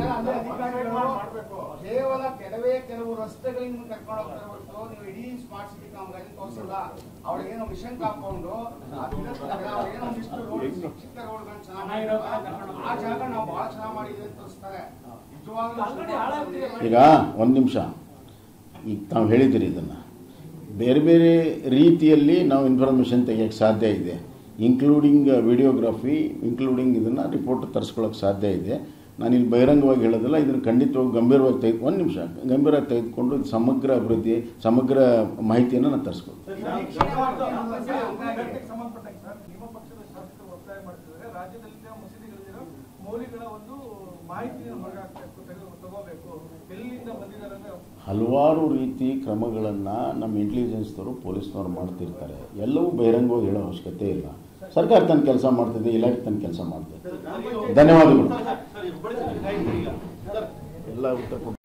ಕೇವಲ ಕೆಲವೇ ಕೆಲವು ರಸ್ತೆಗಳಿಂದ ಕರ್ಕೊಂಡು ಹೋಗ್ತಾರೆ ಹೊರತು ನೀವು ಇಡೀ ಸ್ಮಾರ್ಟ್ ಸಿಟಿ ಕಾಮಗಾರಿ ತೋರಿಸಿಲ್ಲ ಅವ್ರಿಗೇನೋ ಮಿಷನ್ ಕಾಂಪೌಂಡ್ ಏನೋ ಇಷ್ಟು ರೋಡ್ ಚಿಕ್ಕ ಚಿಕ್ಕ ರೋಡ್ಗಳನ್ನ ಚೆನ್ನಾಗಿ ಮಾಡಿದ್ರು. ಆ ಜಾಗ ನಾವು ಬಹಳ ಚೆನ್ನಾಗಿ ಮಾಡಿದ್ವಿ ಅಂತ ತೋರಿಸ್ತಾರೆ ನಿಜವಾಗ್ಲೂ
ಈಗ ಒಂದು ನಿಮಿಷ ಈಗ ತಾವು ಹೇಳಿದ್ದೀರಿ ಇದನ್ನು ಬೇರೆ ಬೇರೆ ರೀತಿಯಲ್ಲಿ ನಾವು ಇನ್ಫಾರ್ಮೇಷನ್ ತೆಗಿಯೋಕ್ಕೆ ಸಾಧ್ಯ ಇದೆ ಇನ್ಕ್ಲೂಡಿಂಗ್ ವಿಡಿಯೋಗ್ರಫಿ ಇನ್ಕ್ಲೂಡಿಂಗ್ ಇದನ್ನು ರಿಪೋರ್ಟ್ ತರಿಸ್ಕೊಳ್ಳೋಕೆ ಸಾಧ್ಯ ಇದೆ ನಾನು ಇಲ್ಲಿ ಬಹಿರಂಗವಾಗಿ ಹೇಳೋದಿಲ್ಲ ಇದನ್ನು ಖಂಡಿತವಾಗಿ ಗಂಭೀರವಾಗಿ ತೆಗೆದು ಒಂದು ನಿಮಿಷ ಗಂಭೀರವಾಗಿ ತೆಗೆದುಕೊಂಡು ಇದು ಸಮಗ್ರ ಅಭಿವೃದ್ಧಿ ಸಮಗ್ರ ಮಾಹಿತಿಯನ್ನು ನಾನು ತರಿಸ್ಕೊಳ್ತೀನಿ
ಅಂಬೇಡ್ಕರ್ಗೆ ಸಂಬಂಧಪಟ್ಟಂಗೆ ಸರ್ ನಿಮ್ಮ ಪಕ್ಷದ ಶಾಸಕರು ಒತ್ತಾಯ ಮಾಡ್ತಿದ್ದಾರೆ ರಾಜ್ಯದಲ್ಲಿನ ಮಸೀದಿಗಳಲ್ಲಿರೋ ಮೌಲ್ಯಗಳ ಒಂದು ಮಾಹಿತಿಯನ್ನು ಹೊರಗಾಕ್ಬೇಕು ತೆಗೆದು ತಗೋಬೇಕು ಎಲ್ಲಿಂದ ಬಂದಿದ್ದಾರೆ ಅಂದ್ರೆ
ಹಲವಾರು ರೀತಿ ಕ್ರಮಗಳನ್ನು ನಮ್ಮ ಇಂಟೆಲಿಜೆನ್ಸ್ದವರು ಪೊಲೀಸ್ನವರು ಮಾಡ್ತಿರ್ತಾರೆ ಎಲ್ಲವೂ ಬಹಿರಂಗವಾಗಿ ಹೇಳೋ ಅವಶ್ಯಕತೆ ಇಲ್ಲ ಸರ್ಕಾರ ತನ್ನ ಕೆಲಸ ಮಾಡ್ತಿದೆ ಇಲಾಖೆ ತನ್ನ ಕೆಲಸ ಮಾಡ್ತಿದೆ ಧನ್ಯವಾದಗಳು
ಸರ್, ಈ ಹುಬ್ಬಳ್ಳಿ ಸರ್, ಈಗ
ಎಲ್ಲ ಉತ್ತರ ಕೊಟ್ಟು